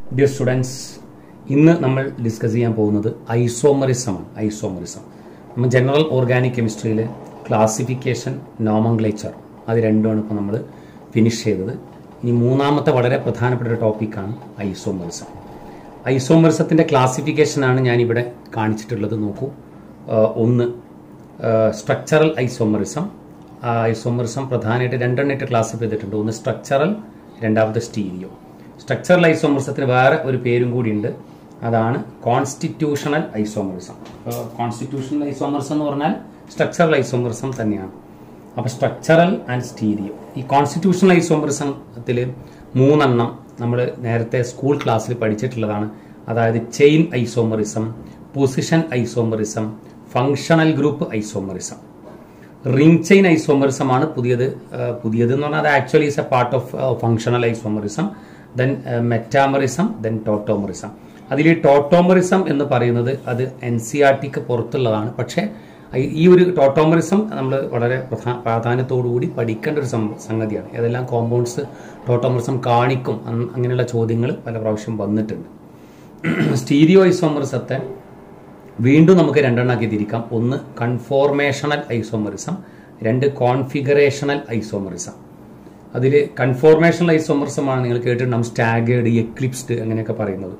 dear students ഇന്ന് നമ്മൾ discuss ചെയ്യാൻ പോകുന്നത് ഐസോമറിസമാണ് ഐസോമറിസം നമ്മൾ ജനറൽ ഓർഗാനിക് കെമിസ്ട്രിയിലെ ക്ലാസിഫിക്കേഷൻ നോമംഗ്ലേച്ചർ അത് രണ്ടുമാണ് ഇപ്പോൾ നമ്മൾ ഫിനിഷ് ചെയ്തത് ഇനി മൂന്നാമത്തെ വളരെ പ്രധാനപ്പെട്ട ഒരു ടോപ്പിക്കാണ് ഐസോമറിസം ഐസോമറിസത്തിൻ്റെ ക്ലാസിഫിക്കേഷനാണ് ഞാനിവിടെ കാണിച്ചിട്ടുള്ളത് നോക്കൂ ആഹ് ഒന്ന് സ്ട്രക്ചറൽ ഐസോമറിസം ആ ഐസോമറിസം പ്രധാനമായിട്ട് രണ്ടെണ്ണമായിട്ട് ക്ലാസിഫൈ ചെയ്തിട്ടുണ്ട് ഒന്ന് സ്ട്രക്ചറൽ രണ്ടാമത്തെ സ്റ്റീരിയോ സ്ട്രക്ചറൽ ഐസോമറിസത്തിന് വേറെ ഒരു പേരും കൂടിയുണ്ട് അതാണ് കോൺസ്റ്റിറ്റ്യൂഷണൽ ഐസോമറിസം കോൺസ്റ്റിറ്റ്യൂഷണൽ ഐസോമറിസം എന്ന് പറഞ്ഞാൽ സ്ട്രക്ചറൽ ഐസോമറിസം തന്നെയാണ് അപ്പോൾ സ്ട്രക്ചറൽ ആൻഡ് സ്റ്റീരിയോ ഈ കോൺസ്റ്റിറ്റ്യൂഷണൽ ഐസോമറിസത്തിൽ മൂന്നെണ്ണം നമ്മൾ നേരത്തെ സ്കൂൾ ക്ലാസ്സിൽ പഠിച്ചിട്ടുള്ളതാണ് അതായത് chain isomerism position isomerism functional group isomerism ring chain isomerism ആണ് പുതിയത് ആ, പുതിയത് എന്ന് പറഞ്ഞാൽ അത് actually is a part of functional isomerism then metamerism then tautomerism അതിൽ ഈ ടോട്ടോമറിസം എന്ന് പറയുന്നത് അത് എൻ സി ആർ ടിക്ക് പുറത്തുള്ളതാണ് പക്ഷേ ഈ- ഈ ഒരു ടോട്ടോമറിസം നമ്മൾ വളരെ പ്രധാ പ്രാധാന്യത്തോടുകൂടി പഠിക്കേണ്ട ഒരു സം- സംഗതിയാണ് ഏതെല്ലാം കോമ്പൗണ്ട്സ് ടോട്ടോമറിസം കാണിക്കും അന്ന് അങ്ങനെയുള്ള ചോദ്യങ്ങൾ പല പ്രാവശ്യം വന്നിട്ടുണ്ട് സ്റ്റീരിയോ ഐസോമറിസത്തെ വീണ്ടും നമുക്ക് രണ്ടെണ്ണാക്കി തിരിക്കാം ഒന്ന് കൺഫോർമേഷണൽ ഐസോമറിസം രണ്ട് കോൺഫിഗറേഷണൽ ഐസോമറിസം അതിൽ കൺഫോർമേഷണൽ ഐസോമറിസമാണ് നിങ്ങൾ കേട്ടിട്ടുണ്ടാവും സ്റ്റാഗേർഡ് എക്ലിപ്സ്ഡ് അങ്ങനെയൊക്കെ പറയുന്നത്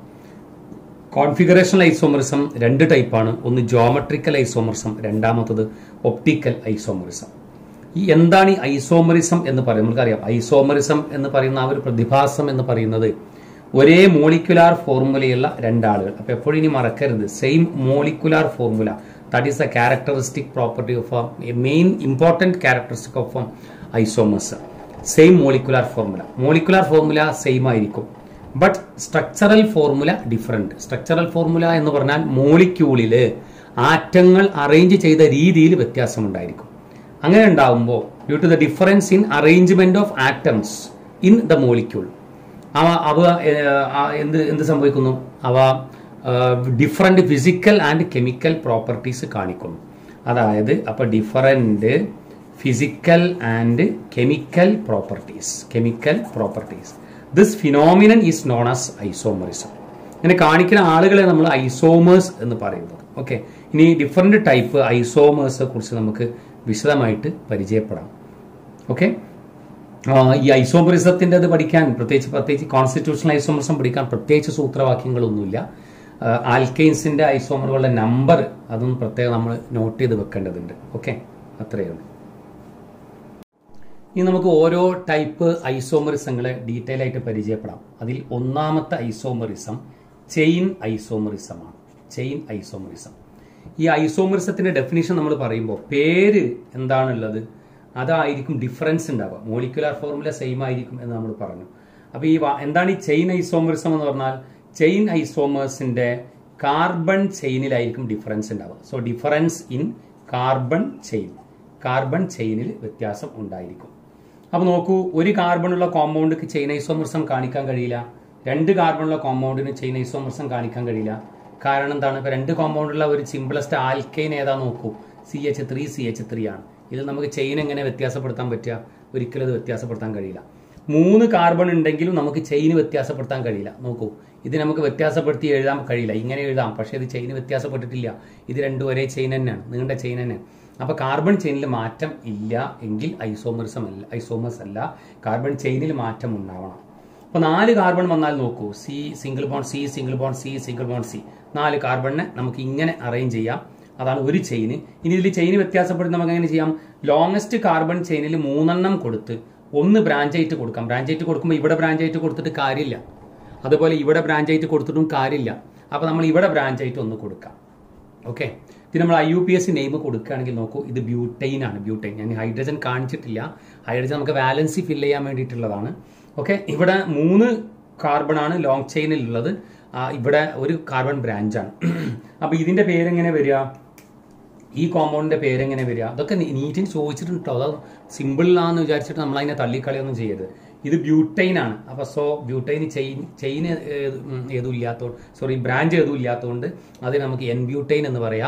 കോൺഫിഗറേഷണൽ ഐസോമറിസം രണ്ട് ടൈപ്പാണ് ഒന്ന് ജോമെട്രിക്കൽ ഐസോമറിസം രണ്ടാമത്തത് ഒപ്റ്റിക്കൽ ഐസോമറിസം ഈ എന്താണ് ഈ ഐസോമറിസം എന്ന് പറയുന്നത് നമുക്കറിയാം ഐസോമറിസം എന്ന് പറയുന്ന ആ ഒരു പ്രതിഭാസം എന്ന് പറയുന്നത് ഒരേ മോളിക്കുലാർ ഫോർമുലയുള്ള രണ്ടാളുകൾ അപ്പൊ എപ്പോഴും ഇനി മറക്കരുത് same molecular formula that is a characteristic property of a main important characteristic of isomers same molecular formula molecular formula same ആയിരിക്കും but structural formula different structural formula എന്ന് പറഞ്ഞാൽ മോളിക്യൂളില് ആറ്റങ്ങൾ അറേഞ്ച് ചെയ്ത രീതിയിൽ വ്യത്യാസമുണ്ടായിരിക്കും അങ്ങനെ ഉണ്ടാവുമ്പോൾ due to the difference in arrangement of atoms in the molecule അവ അവ ഏഹ്, ആ, എന്ത് എന്ത് സംഭവിക്കുന്നു അവ different physical and chemical properties കാണിക്കുന്നു അതായത് അപ്പൊ different physical and chemical properties chemical properties this phenomenon is known as isomerism ഇങ്ങനെ കാണിക്കുന്ന ആളുകളെ നമ്മൾ ഐസോമേഴ്സ് എന്ന് പറയുന്നത് ഓക്കെ ഇനി ഡിഫറെന്റ് ടൈപ്പ് ഐസോമേഴ്സിനെ കുറിച്ച് നമുക്ക് വിശദമായിട്ട് പരിചയപ്പെടാം ഓക്കെ ഈ ഐസോമറിസത്തിന്റെ അത് പഠിക്കാൻ പ്രത്യേകിച്ച് പ്രത്യേകിച്ച് കോൺസ്റ്റിറ്റ്യൂഷണൽ ഐസോമറിസം പഠിക്കാൻ പ്രത്യേകിച്ച് സൂത്രവാക്യങ്ങളൊന്നുമില്ല ആൽക്കൈൻസിന്റെ ഐസോമറുകളുടെ നമ്പർ അതൊന്നും പ്രത്യേകം നമ്മൾ നോട്ട് ചെയ്ത് വെക്കേണ്ടതുണ്ട് ഓക്കെ അത്രയേ ഉള്ളൂ ഇനി നമുക്ക് ഓരോ ടൈപ്പ് ഐസോമറിസങ്ങളെ ഡീറ്റെയിൽ ആയിട്ട് പരിചയപ്പെടാം അതിൽ ഒന്നാമത്തെ ഐസോമറിസം ചെയിൻ ഐസോമറിസമാണ് ചെയിൻ ഐസോമറിസം ഈ ഐസോമറിസത്തിന്റെ ഡെഫിനിഷൻ നമ്മൾ പറയുമ്പോൾ പേര് എന്താണുള്ളത് അതായിരിക്കും ഡിഫറൻസ് ഉണ്ടാവുക മോളിക്കുലാർ ഫോർമുല സെയിം ആയിരിക്കും എന്ന് നമ്മൾ പറഞ്ഞു അപ്പൊ ഈ വ- എന്താണ് ഈ ചെയിൻ ഐസോമറിസം എന്ന് പറഞ്ഞാൽ ചെയിൻ ഐസോമേഴ്സിന്റെ കാർബൺ ചെയിനിലായിരിക്കും ഡിഫറൻസ് ഉണ്ടാവുക so difference in carbon chain carbon ചെയിനിൽ വ്യത്യാസം ഉണ്ടായിരിക്കും അപ്പൊ നോക്കൂ ഒരു കാർബണുള്ള കോമ്പൗണ്ടിക്ക് ചെയിൻ ഐസോമർസം കാണിക്കാൻ കഴിയില്ല രണ്ട് കാർബണുള്ള കോമ്പൗണ്ടിന് ചെയിൻ ഐസോമർസം കാണിക്കാൻ കഴിയില്ല കാരണം എന്താണ് ഇപ്പൊ രണ്ട് കോമ്പൗണ്ടുള്ള ഒരു സിമ്പിളസ്റ്റ് ആൽക്കൈൻ ഏതാ നോക്കൂ C H three C H three ആണ് ഇതിൽ നമുക്ക് ചെയിൻ എങ്ങനെ വ്യത്യാസപ്പെടുത്താൻ പറ്റുക ഒരിക്കലും അത് വ്യത്യാസപ്പെടുത്താൻ കഴിയില്ല മൂന്ന് കാർബൺ ഉണ്ടെങ്കിലും നമുക്ക് ചെയിൻ വ്യത്യാസപ്പെടുത്താൻ കഴിയില്ല നോക്കൂ ഇത് നമുക്ക് വ്യത്യാസപ്പെടുത്തി എഴുതാൻ കഴിയില്ല ഇങ്ങനെ എഴുതാം പക്ഷേ ഇത് ചെയിൻ വ്യത്യാസപ്പെട്ടിട്ടില്ല ഇത് രണ്ടും ഒരേ ചെയിൻ തന്നെയാണ് നീണ്ട ചെയിൻ തന്നെയാണ് അപ്പൊ കാർബൺ ചെയിനിൽ മാറ്റം ഇല്ല എങ്കിൽ ഐസോമറിസം അല്ല ഐസോമേഴ്സ് അല്ല കാർബൺ ചെയിനിൽ മാറ്റം ഉണ്ടാവണം അപ്പൊ നാല് കാർബൺ വന്നാൽ നോക്കൂ C single bond C single bond C single bond C നാല് കാർബണിനെ നമുക്ക് ഇങ്ങനെ അറേഞ്ച് ചെയ്യാം അതാണ് ഒരു ചെയിന് ഇനി ഇതിൽ ചെയിന് വ്യത്യാസപ്പെടുത്തി നമുക്ക് എങ്ങനെ ചെയ്യാം ലോങ്സ്റ്റ് കാർബൺ ചെയിനിൽ മൂന്നെണ്ണം കൊടുത്ത് ഒന്ന് ബ്രാഞ്ചായിട്ട് കൊടുക്കാം ബ്രാഞ്ചായിട്ട് കൊടുക്കുമ്പോൾ ഇവിടെ ബ്രാഞ്ചായിട്ട് കൊടുത്തിട്ട് കാര്യമില്ല അതുപോലെ ഇവിടെ ബ്രാഞ്ചായിട്ട് കൊടുത്തിട്ടും കാര്യമില്ല അപ്പൊ നമ്മൾ ഇവിടെ ബ്രാഞ്ചായിട്ട് ഒന്ന് കൊടുക്കാം ഓക്കെ ഇത് നമ്മൾ I U P S name കൊടുക്കുകയാണെങ്കിൽ നോക്കൂ ഇത് ബ്യൂട്ടൈൻ ആണ് ബ്യൂട്ടൈൻ ഞാൻ ഹൈഡ്രജൻ കാണിച്ചിട്ടില്ല ഹൈഡ്രജൻ നമുക്ക് വാലൻസി ഫില്ല് ചെയ്യാൻ വേണ്ടിയിട്ടുള്ളതാണ് ഓക്കെ ഇവിടെ മൂന്ന് കാർബൺ ആണ് ലോങ് ചെയിനിൽ ഉള്ളത് ആ, ഇവിടെ ഒരു കാർബൺ ബ്രാഞ്ചാണ് അപ്പൊ ഇതിന്റെ പേരെങ്ങനെ വരിക ഈ കോമ്പൗണ്ടിന്റെ പേരെങ്ങനെ വരിക അതൊക്കെ നീറ്റിന് ചോദിച്ചിട്ടുണ്ട് കേട്ടോ അത് സിമ്പിളാന്ന് വിചാരിച്ചിട്ട് നമ്മൾ അതിനെ തള്ളിക്കളിയൊന്നും ചെയ്യരുത് ഇത് ബ്യൂട്ടൈൻ ആണ് അപ്പൊ സോ ബ്യൂട്ടൈൻ ചെയിൻ ചെയിൻ ഏതും ഇല്ലാത്തതുകൊണ്ട് സോറി ബ്രാഞ്ച് ഏതും ഇല്ലാത്തതുകൊണ്ട് അത് നമുക്ക് എൻ ബ്യൂട്ടൈൻ എന്ന് പറയാം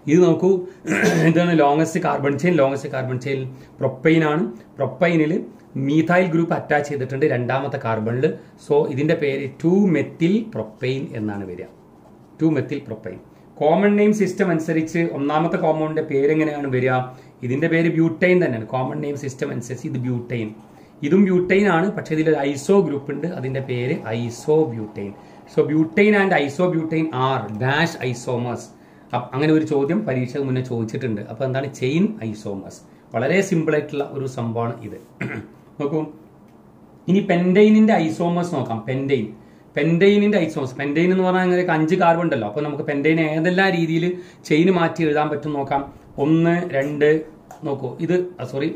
ഇത് നോക്കൂ ഇതാണ് longest carbon chain longest carbon chain propane ആണ് പ്രൊപ്പൈനിൽ മീഥൈൽ ഗ്രൂപ്പ് അറ്റാച്ച് ചെയ്തിട്ടുണ്ട് രണ്ടാമത്തെ കാർബണിൽ സോ ഇതിന്റെ പേര് ടു മെത്തിൽ പ്രൊപ്പൈൻ എന്നാണ് വരിക two methyl propane common name system അനുസരിച്ച് ഒന്നാമത്തെ കോമ്പൗണ്ടിന്റെ പേര് എങ്ങനെയാണ് വരിക ഇതിന്റെ പേര് ബ്യൂട്ടൈൻ തന്നെയാണ് കോമൺ നെയിം സിസ്റ്റം അനുസരിച്ച് ഇത് ബ്യൂട്ടൈൻ ഇതും ബ്യൂട്ടൈൻ ആണ് പക്ഷേ ഇതിൽ ഐസോ ഗ്രൂപ്പ് ഉണ്ട് അതിന്റെ പേര് iso butane so butane and iso butane are dash isomers അങ്ങനെ ഒരു ചോദ്യം പരീക്ഷയ്ക്ക് മുന്നേ ചോദിച്ചിട്ടുണ്ട് അപ്പൊ എന്താണ് ചെയിൻ ഐസോമേഴ്സ് വളരെ സിമ്പിൾ ആയിട്ടുള്ള ഒരു സംഭവമാണ് ഇത് നോക്കൂ ഇനി പെൻഡൈനിന്റെ ഐസോമേഴ്സ് നോക്കാം പെൻഡൈൻ പെൻഡൈനിന്റെ ഐസോമേഴ്സ് പെൻഡൈൻ എന്ന് പറഞ്ഞാൽ അങ്ങനെ അഞ്ച് കാർബൺ ഉണ്ടല്ലോ അപ്പൊ നമുക്ക് പെൻഡൈൻ ഏതെല്ലാം രീതിയിൽ ചെയിൻ മാറ്റി എഴുതാൻ പറ്റും നോക്കാം ഒന്ന് രണ്ട് നോക്കൂ ഇത് sorry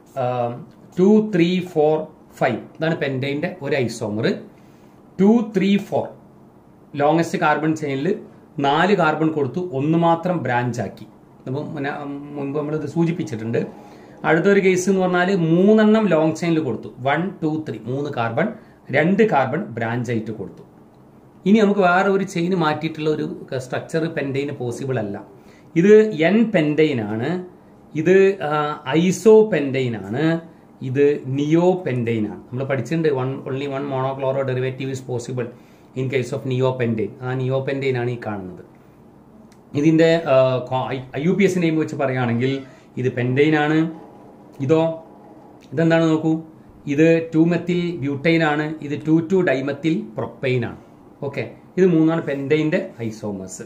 two three four five ഇതാണ് പെൻഡൈന്റെ ഒരു isomer two three four longest carbon ചെയിനിൽ നാല് കാർബൺ കൊടുത്തു ഒന്ന് മാത്രം ബ്രാഞ്ച് ആക്കി അപ്പം മുന്ന- മുൻപ് നമ്മൾ ഇത് സൂചിപ്പിച്ചിട്ടുണ്ട് അടുത്തൊരു കേസ് എന്ന് പറഞ്ഞാൽ മൂന്നെണ്ണം ലോങ് ചെയിനിൽ കൊടുത്തു വൺ ടു ത്രീ മൂന്ന് കാർബൺ രണ്ട് കാർബൺ ബ്രാഞ്ച് ആയിട്ട് കൊടുത്തു ഇനി നമുക്ക് വേറെ ഒരു ചെയിൻ മാറ്റിയിട്ടുള്ള ഒരു സ്ട്രക്ചർ പെൻഡൈന് പോസിബിൾ അല്ല ഇത് എൻ പെൻഡൈൻ ആണ് ഇത് ഐസോ പെൻഡൈൻ ആണ് ഇത് നിയോ പെൻഡൈൻ ആണ് നമ്മൾ പഠിച്ചിട്ടുണ്ട് one only one monochloro derivative is possible in case of neo pentane ആ നിയോ പെൻഡൈൻ ആണ് ഈ കാണുന്നത് ഇതിന്റെ I U P S name വെച്ച് പറയുകയാണെങ്കിൽ ഇത് പെൻഡൈൻ ആണ് ഇതോ ഇതെന്താണ് നോക്കൂ ഇത് ടു മെത്തിൽ ബ്യൂട്ടൈൻ ആണ് ഇത് ടു ടു ഡൈമെത്തിൽ പ്രൊപ്പൈൻ ആണ് ഓക്കെ ഇത് മൂന്നാണ് പെൻഡൈന്റെ ഐസോമേഴ്സ്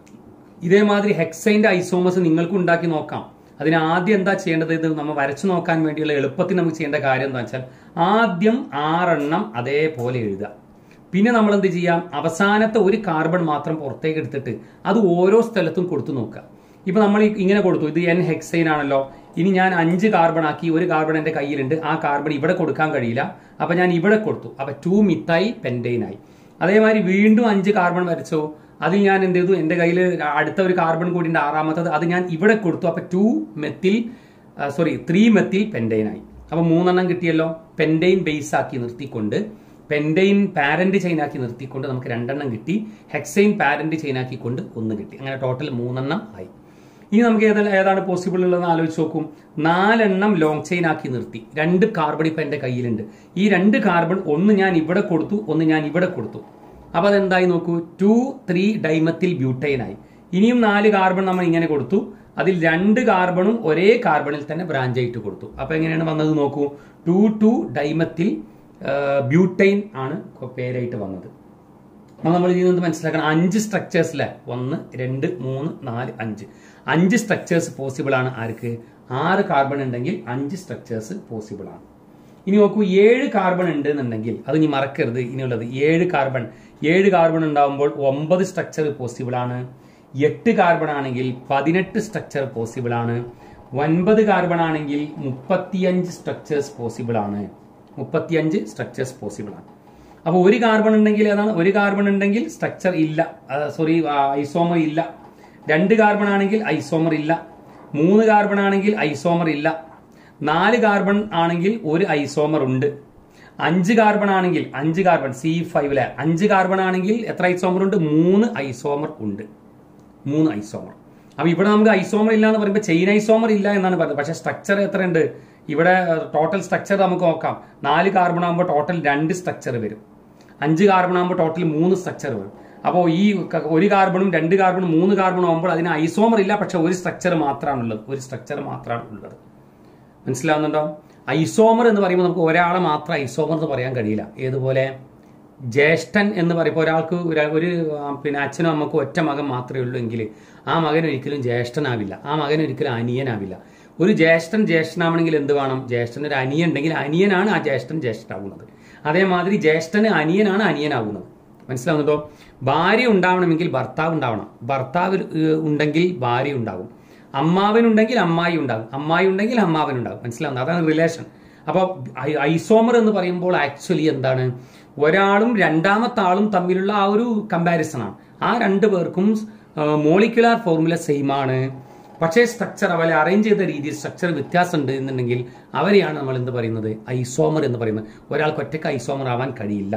ഇതേമാതിരി ഹെക്സൈന്റെ ഐസോമേഴ്സ് നിങ്ങൾക്ക് ഉണ്ടാക്കി നോക്കാം അതിന് ആദ്യം എന്താ ചെയ്യേണ്ടത് ഇത് നമ്മൾ വരച്ചു നോക്കാൻ വേണ്ടിയുള്ള എളുപ്പത്തിൽ നമുക്ക് ചെയ്യേണ്ട കാര്യം എന്താ വെച്ചാൽ ആദ്യം ആറെണ്ണം അതേപോലെ എഴുതുക പിന്നെ നമ്മൾ എന്ത് ചെയ്യാം അവസാനത്തെ ഒരു കാർബൺ മാത്രം പുറത്തേക്ക് എടുത്തിട്ട് അത് ഓരോ സ്ഥലത്തും കൊടുത്തു നോക്കുക ഇപ്പൊ നമ്മൾ ഈ ഇങ്ങനെ കൊടുത്തു ഇത് എൻ ഹെക്സൈൻ ആണല്ലോ ഇനി ഞാൻ അഞ്ച് കാർബൺ ആക്കി ഒരു കാർബൺ എന്റെ കയ്യിലുണ്ട് ആ കാർബൺ ഇവിടെ കൊടുക്കാൻ കഴിയില്ല അപ്പൊ ഞാൻ ഇവിടെ കൊടുത്തു അപ്പൊ ടു മിത്തായി പെൻഡൈൻ ആയി അതേമാതിരി വീണ്ടും അഞ്ച് കാർബൺ വരച്ചോ അതിൽ ഞാൻ എന്ത് ചെയ്തു എന്റെ കയ്യിൽ അടുത്ത ഒരു കാർബൺ കൂടി ഉണ്ട് ആറാമത്തത് അത് ഞാൻ ഇവിടെ കൊടുത്തു അപ്പൊ two methyl sorry three methyl pentane ആയി അപ്പൊ മൂന്നെണ്ണം കിട്ടിയല്ലോ പെൻഡൈൻ ബേസ് ആക്കി നിർത്തിക്കൊണ്ട് പെൻഡൈൻ പാരന്റ് ചെയിൻ ആക്കി നിർത്തിക്കൊണ്ട് നമുക്ക് രണ്ടെണ്ണം കിട്ടി ഹെക്സൈൻ പാരന്റ് ചെയിൻ ആക്കിക്കൊണ്ട് ഒന്ന് കിട്ടി അങ്ങനെ ടോട്ടൽ മൂന്നെണ്ണം ആയി ഇനി നമുക്ക് ഏതാണ് ഏതാണ് പോസിബിൾ ഉള്ളതെന്ന് ആലോചിച്ച് നോക്കും നാലെണ്ണം ലോങ് ചെയിൻ ആക്കി നിർത്തി രണ്ട് കാർബൺ ഇപ്പൊ എന്റെ കയ്യിലുണ്ട് ഈ രണ്ട് കാർബൺ ഒന്ന് ഞാൻ ഇവിടെ കൊടുത്തു ഒന്ന് ഞാൻ ഇവിടെ കൊടുത്തു അപ്പൊ അതെന്തായി നോക്കൂ ടു ത്രീ ഡൈമത്തിൽ ബ്യൂട്ടൈൻ ആയി ഇനിയും നാല് കാർബൺ നമ്മൾ ഇങ്ങനെ കൊടുത്തു അതിൽ രണ്ട് കാർബണും ഒരേ കാർബണിൽ തന്നെ ബ്രാഞ്ച് ആയിട്ട് കൊടുത്തു അപ്പൊ എങ്ങനെയാണ് വന്നത് നോക്കൂ ടു ടു ഡൈമത്തിൽ ബ്യൂട്ടൈൻ ആണ് പേരായിട്ട് വന്നത് അപ്പൊ നമ്മൾ ഇതിൽ നിന്ന് മനസ്സിലാക്കണം അഞ്ച് സ്ട്രക്ചേഴ്സിലെ ഒന്ന് രണ്ട് മൂന്ന് നാല് അഞ്ച് അഞ്ച് സ്ട്രക്ചേഴ്സ് പോസിബിൾ ആണ് ആർക്ക് ആറ് കാർബൺ ഉണ്ടെങ്കിൽ അഞ്ച് സ്ട്രക്ചേഴ്സ് പോസിബിൾ ആണ് ഇനി നോക്കൂ ഏഴ് കാർബൺ ഉണ്ട് എന്നുണ്ടെങ്കിൽ അത് ഇനി മറക്കരുത് ഇനിയുള്ളത് ഏഴ് കാർബൺ ഏഴ് കാർബൺ ഉണ്ടാവുമ്പോൾ ഒമ്പത് സ്ട്രക്ചർ പോസിബിൾ ആണ് എട്ട് കാർബൺ ആണെങ്കിൽ പതിനെട്ട് സ്ട്രക്ചർ പോസിബിൾ ആണ് ഒൻപത് കാർബൺ ആണെങ്കിൽ മുപ്പത്തിയഞ്ച് സ്ട്രക്ചേഴ്സ് പോസിബിൾ ആണ് മുപ്പത്തിയഞ്ച് സ്ട്രക്ചേഴ്സ് പോസിബിൾ ആണ് അപ്പോൾ ഒരു കാർബൺ ഉണ്ടെങ്കിൽ ഏതാണ് ഒരു കാർബൺ ഉണ്ടെങ്കിൽ സ്ട്രക്ചർ ഇല്ല സോറി ഐസോമർ ഇല്ല രണ്ട് കാർബൺ ആണെങ്കിൽ ഐസോമർ ഇല്ല മൂന്ന് കാർബൺ ആണെങ്കിൽ ഐസോമർ ഇല്ല നാല് കാർബൺ ആണെങ്കിൽ ഒരു ഐസോമർ ഉണ്ട് അഞ്ച് കാർബൺ ആണെങ്കിൽ അഞ്ച് കാർബൺ സി ഫൈവിലെ അഞ്ച് കാർബൺ ആണെങ്കിൽ എത്ര ഐസോമർ ഉണ്ട് മൂന്ന് ഐസോമർ ഉണ്ട് മൂന്ന് ഐസോമർ അപ്പൊ ഇവിടെ നമുക്ക് ഐസോമർ ഇല്ല എന്ന് പറയുമ്പോൾ ചെയിൻ ഐസോമർ ഇല്ല എന്നാണ് പറയുന്നത് പക്ഷെ സ്ട്രക്ചർ എത്രയുണ്ട് ഇവിടെ ടോട്ടൽ സ്ട്രക്ചർ നമുക്ക് നോക്കാം നാല് കാർബൺ ആകുമ്പോൾ ടോട്ടൽ രണ്ട് സ്ട്രക്ചർ വരും അഞ്ച് കാർബൺ ആകുമ്പോൾ ടോട്ടൽ മൂന്ന് സ്ട്രക്ചർ വരും അപ്പോൾ ഈ ക- ഒരു കാർബണും രണ്ട് കാർബണും മൂന്ന് കാർബണും ആകുമ്പോൾ അതിന് ഐസോമർ ഇല്ല പക്ഷെ ഒരു സ്ട്രക്ചർ മാത്രമാണ് ഉള്ളത് ഒരു സ്ട്രക്ചർ മാത്രമാണ് ഉള്ളത് മനസ്സിലാവുന്നുണ്ടോ ഐസോമർ എന്ന് പറയുമ്പോൾ നമുക്ക് ഒരാളെ മാത്രം ഐസോമർ എന്ന് പറയാൻ കഴിയില്ല ഏതുപോലെ ജ്യേഷ്ഠൻ എന്ന് പറയുമ്പോൾ ഒരാൾക്ക് ഒരു- ഒരു ആ, പിന്നെ അച്ഛനും അമ്മക്കും ഒറ്റ മകൻ മാത്രമേ ഉള്ളൂ എങ്കിൽ ആ മകൻ ഒരിക്കലും ജ്യേഷ്ഠനാവില്ല ആ മകൻ ഒരിക്കലും അനിയനാവില്ല ഒരു ജ്യേഷ്ഠൻ ജ്യേഷ്ഠനാവണമെങ്കിൽ എന്ത് വേണം ജ്യേഷ്ഠന് ഒരു അനിയൻ ഉണ്ടെങ്കിൽ അനിയനാണ് ആ ജ്യേഷ്ഠൻ ജ്യേഷ്ഠനാവുന്നത് അതേമാതിരി ജ്യേഷ്ഠന് അനിയനാണ് അനിയനാവുന്നത് മനസ്സിലാവുന്നുണ്ടോ ഭാര്യ ഉണ്ടാവണമെങ്കിൽ ഭർത്താവ് ഉണ്ടാവണം ഭർത്താവ് ഏഹ്, ഉണ്ടെങ്കിൽ ഭാര്യ ഉണ്ടാവും അമ്മാവനുണ്ടെങ്കിൽ അമ്മായി ഉണ്ടാകും അമ്മായി ഉണ്ടെങ്കിൽ അമ്മാവൻ ഉണ്ടാകും മനസ്സിലാവുന്നത് അതാണ് റിലേഷൻ അപ്പോൾ ഐസോമർ എന്ന് പറയുമ്പോൾ ആക്ച്വലി എന്താണ് ഒരാളും രണ്ടാമത്തെ ആളും തമ്മിലുള്ള ആ ഒരു കമ്പാരിസൺ ആണ് ആ രണ്ട് പേർക്കും മോളിക്കുലാർ ഫോർമുല സെയിം ആണ് പക്ഷേ സ്ട്രക്ചർ അവരെ അറേഞ്ച് ചെയ്ത രീതിയിൽ സ്ട്രക്ചർ വ്യത്യാസമുണ്ട് എന്നുണ്ടെങ്കിൽ അവരെയാണ് നമ്മൾ എന്ത് പറയുന്നത് ഐസോമർ എന്ന് പറയുന്നത് ഒരാൾക്ക് ഒറ്റയ്ക്ക് ഐസോമർ ആവാൻ കഴിയില്ല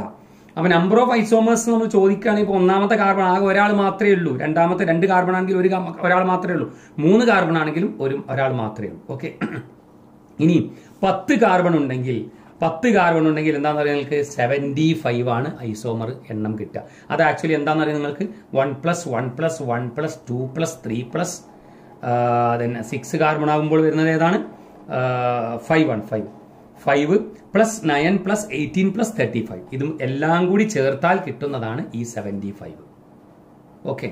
അപ്പൊ നമ്പർ ഓഫ് ഐസോമേഴ്സ് നമ്മൾ ചോദിക്കുകയാണെങ്കിൽ ഇപ്പോൾ ഒന്നാമത്തെ കാർബൺ ആകെ ഒരാൾ മാത്രമേ ഉള്ളൂ രണ്ടാമത്തെ രണ്ട് കാർബൺ ആണെങ്കിൽ ഒരു കാ- ഒരാൾ മാത്രമേ ഉള്ളൂ മൂന്ന് കാർബൺ ആണെങ്കിലും ഒരു ഒരാൾ മാത്രമേ ഉള്ളൂ ഓക്കെ ഇനി പത്ത് കാർബൺ ഉണ്ടെങ്കിൽ പത്ത് കാർബൺ ഉണ്ടെങ്കിൽ എന്താണെന്ന് പറയുക നിങ്ങൾക്ക് സെവൻറ്റി ഫൈവ് ആണ് ഐസോമർ എണ്ണം കിട്ടുക അത് ആക്ച്വലി എന്താണെന്ന് പറയുക നിങ്ങൾക്ക് one plus one plus one plus two plus three plus then six carbon ആകുമ്പോൾ വരുന്നത് ഏതാണ് ഫൈവ് ആണ് five five plus nine plus eighteen plus thirty five ഇതും എല്ലാം കൂടി ചേർത്താൽ കിട്ടുന്നതാണ് ഈ സെവൻറ്റി ഫൈവ് ഓക്കെ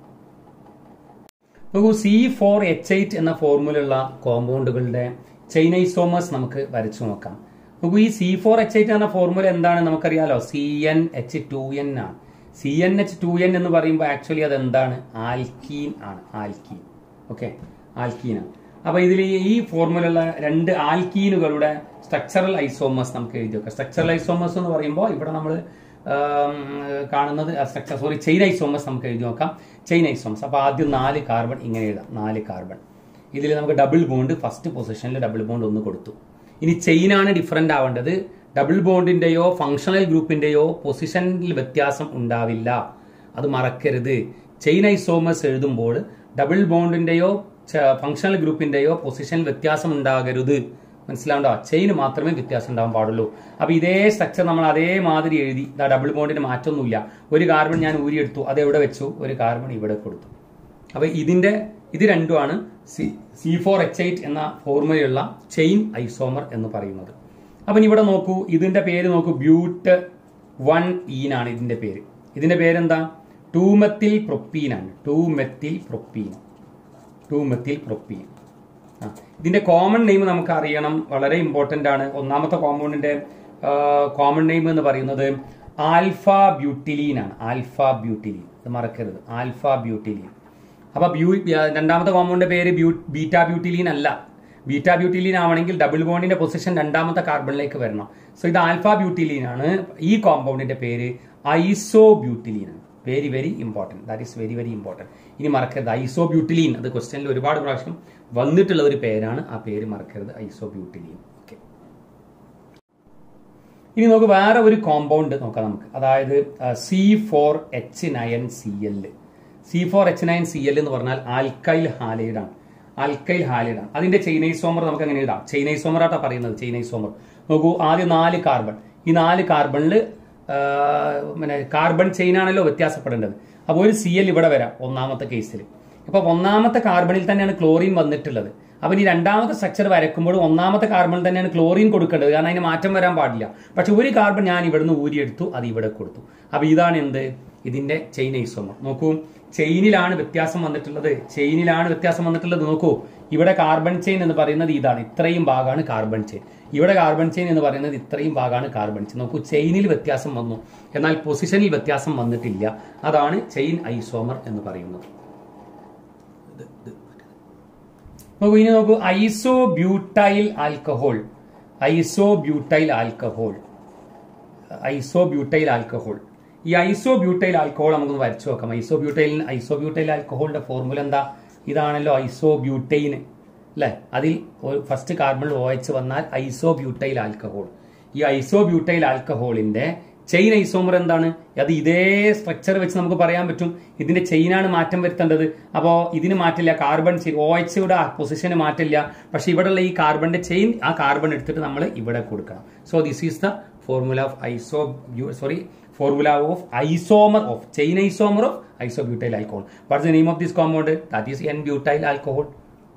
നോക്കൂ സി ഫോർ എച്ച് എയ്റ്റ് എന്ന ഫോർമുലുള്ള കോമ്പൗണ്ടുകളുടെ ചൈനൈസോമേഴ്സ് നമുക്ക് വരച്ചു നോക്കാം നോക്കൂ ഈ സി ഫോർ എച്ച് എയ്റ്റ് എന്ന ഫോർമുല എന്താണ് നമുക്കറിയാലോ C N H two N ആണ് C N H two N എന്ന് പറയുമ്പോൾ ആക്ച്വലി അത് എന്താണ് ആൽക്കീൻ ആണ് ആൽക്കീൻ ഓക്കെ ആൽക്കീൻ ആണ് അപ്പൊ ഇതിൽ ഈ ഫോർമുലയുള്ള രണ്ട് ആൽക്കീനുകളുടെ സ്ട്രക്ചറൽ ഐസോമേഴ്സ് നമുക്ക് എഴുതി വെക്കാം സ്ട്രക്ചറൽ ഐസോമേഴ്സ് എന്ന് പറയുമ്പോൾ ഇവിടെ നമ്മൾ കാണുന്നത് സ്ട്രക്ചർ സോറി ചെയിൻ ഐസോമസ് നമുക്ക് എഴുതി നോക്കാം ചെയിൻ ഐസോമസ് അപ്പോൾ ആദ്യം നാല് കാർബൺ ഇങ്ങനെ എഴുതാം നാല് കാർബൺ ഇതിൽ നമുക്ക് ഡബിൾ ബോണ്ട് ഫസ്റ്റ് പൊസിഷനിൽ ഡബിൾ ബോണ്ട് ഒന്ന് കൊടുത്തു ഇനി ചെയിനാണ് ഡിഫറെൻ്റ് ആവേണ്ടത് ഡബിൾ ബോണ്ടിന്റെയോ ഫങ്ഷണൽ ഗ്രൂപ്പിന്റെയോ പൊസിഷനിൽ വ്യത്യാസം ഉണ്ടാവില്ല അത് മറക്കരുത് ചെയിൻ ഐസോമസ് എഴുതുമ്പോൾ ഡബിൾ ബോണ്ടിന്റെയോ ഫങ്ഷണൽ ഗ്രൂപ്പിന്റെയോ പൊസിഷനിൽ വ്യത്യാസം ഉണ്ടാകരുത് മനസ്സിലാവണ്ടോ ചെയിന് മാത്രമേ വ്യത്യാസം ഉണ്ടാവാൻ പാടുള്ളൂ അപ്പൊ ഇതേ സ്ട്രക്ചർ നമ്മൾ അതേമാതിരി എഴുതി ഇതാ ഡബിൾ ബോണ്ടിന് മാറ്റമൊന്നുമില്ല ഒരു കാർബൺ ഞാൻ ഊരിയെടുത്തു അത് എവിടെ വെച്ചു ഒരു കാർബൺ ഇവിടെ കൊടുത്തു അപ്പൊ ഇതിന്റെ ഇത് രണ്ടുമാണ് C C four H eight എന്ന ഫോർമുലയുള്ള ചെയിൻ ഐസോമർ എന്ന് പറയുന്നത് അപ്പൊ ഇനി ഇവിടെ നോക്കൂ ഇതിന്റെ പേര് നോക്കൂ ബ്യൂട്ട് വൺ ഈനാണ് ഇതിന്റെ പേര് ഇതിന്റെ പേരെന്താ ടൂമെത്തിൽ പ്രൊപ്പീൻ ആണ് ടൂമെത്തിൽ പ്രൊപ്പീൻ ടൂമെത്തിൽ പ്രൊപ്പീൻ ആ ഇതിന്റെ കോമൺ നെയിം നമുക്ക് അറിയണം വളരെ ഇമ്പോർട്ടന്റ് ആണ് ഒന്നാമത്തെ കോമ്പൗണ്ടിന്റെ കോമൺ നെയിം എന്ന് പറയുന്നത് ആൽഫ ബ്യൂട്ടിലീൻ ആണ് ആൽഫ ബ്യൂട്ടിലീൻ ഇത് മറക്കരുത് ആൽഫ ബ്യൂട്ടിലീൻ അപ്പൊ ബ്യൂ രണ്ടാമത്തെ കോമ്പൗണ്ടിന്റെ പേര് ബ്യൂ ബീറ്റ ബ്യൂട്ടിലീൻ അല്ല ബീറ്റ ബ്യൂട്ടിലീൻ ആവണമെങ്കിൽ ഡബിൾ ബോണ്ടിന്റെ പൊസിഷൻ രണ്ടാമത്തെ കാർബണിലേക്ക് വരണം സോ ഇത് ആൽഫ ബ്യൂട്ടിലീൻ ആണ് ഈ കോമ്പൗണ്ടിന്റെ പേര് ഐസോ ബ്യൂട്ടിലീൻ ആണ് very very important that is very very important ഇനി മറക്കരുത് ഐസോ ബ്യൂട്ടിലീൻ അത് ക്വസ്റ്റ്യനിൽ ഒരുപാട് പ്രാവശ്യം വന്നിട്ടുള്ള ഒരു പേരാണ് ആ പേര് മറക്കരുത് ഐസോ ബ്യൂട്ടിലീൻ ഓക്കെ ഇനി നമുക്ക് വേറെ ഒരു കോമ്പൗണ്ട് നോക്കാം നമുക്ക് അതായത് C four H nine C L C four H nine C L എന്ന് പറഞ്ഞാൽ ആൽക്കൈൽ ഹാലൈഡ് ആണ് ആൽക്കൈൽ ഹാലൈഡ് ആണ് അതിന്റെ ചൈനൈസോമർ നമുക്ക് എങ്ങനെ എഴുതാം ചൈനൈസോമർ ആട്ടാ പറയുന്നത് ചൈനൈസോമർ നോക്കൂ ആദ്യം നാല് കാർബൺ ഈ നാല് കാർബണിൽ പിന്നെ കാർബൺ ചെയിൻ ആണല്ലോ വ്യത്യാസപ്പെടേണ്ടത് അപ്പോൾ ഒരു സി എൽ ഇവിടെ വരാം ഒന്നാമത്തെ കേസിൽ ഇപ്പൊ ഒന്നാമത്തെ കാർബണിൽ തന്നെയാണ് ക്ലോറിൻ വന്നിട്ടുള്ളത് അപ്പൊ ഇനി രണ്ടാമത്തെ സ്ട്രക്ചർ വരയ്ക്കുമ്പോൾ ഒന്നാമത്തെ കാർബണിൽ തന്നെയാണ് ക്ലോറിൻ കൊടുക്കേണ്ടത് കാരണം അതിന് മാറ്റം വരാൻ പാടില്ല പക്ഷെ ഒരു കാർബൺ ഞാൻ ഇവിടുന്ന് ഊരിയെടുത്തു അത് ഇവിടെ കൊടുത്തു അപ്പൊ ഇതാണ് എന്ത് ഇതിന്റെ ചെയിൻ ഐസോമർ നോക്കൂ ചെയിനിലാണ് വ്യത്യാസം വന്നിട്ടുള്ളത് ചെയിനിലാണ് വ്യത്യാസം വന്നിട്ടുള്ളത് നോക്കൂ ഇവിടെ കാർബൺ ചെയിൻ എന്ന് പറയുന്നത് ഇതാണ് ഇത്രയും ഭാഗമാണ് കാർബൺ ചെയിൻ ഇവിടെ കാർബൺ ചെയിൻ എന്ന് പറയുന്നത് ഇത്രയും ഭാഗമാണ് കാർബൺ ചെയിൻ നോക്കൂ ചെയിനിൽ വ്യത്യാസം വന്നു എന്നാൽ പൊസിഷനിൽ വ്യത്യാസം വന്നിട്ടില്ല അതാണ് ചെയിൻ ഐസോമർ എന്ന് പറയുന്നത് നോക്കൂ ഇനി നോക്കൂ iso butyl alcohol iso butyl alcohol iso butyl alcohol ഈ ഐസോ ബ്യൂട്ടൈൽ ആൽക്കഹോൾ നമുക്കൊന്ന് വരച്ചു നോക്കാം ഐസോ ബ്യൂട്ടൈൽ ഐസോ ബ്യൂട്ടൈൽ ആൽക്കഹോളിന്റെ ഫോർമുല എന്താ ഇതാണല്ലോ ഐസോ ബ്യൂട്ടൈൻ അല്ലെ അതിൽ ഫസ്റ്റ് കാർബണിൽ ഒ എച്ച് വന്നാൽ ഐസോ ബ്യൂട്ടൈൽ ആൽക്കഹോൾ ഈ ഐസോ ബ്യൂട്ടൈൽ ആൽക്കഹോളിന്റെ ചെയിൻ ഐസോമർ എന്താണ് അത് ഇതേ സ്ട്രക്ചർ വെച്ച് നമുക്ക് പറയാൻ പറ്റും ഇതിന്റെ ചെയിനാണ് മാറ്റം വരുത്തേണ്ടത് അപ്പോൾ ഇതിന് മാറ്റില്ല കാർബൺ ചെയിൻ ഒ എച്ചയുടെ പൊസിഷന് മാറ്റില്ല പക്ഷെ ഇവിടെയുള്ള ഈ കാർബണിന്റെ ചെയിൻ ആ കാർബൺ എടുത്തിട്ട് നമ്മൾ ഇവിടെ കൊടുക്കണം so this is the formula of iso sorry formula of isomer of chain isomer of iso butyl alcohol what the name of this compound that is N butyl alcohol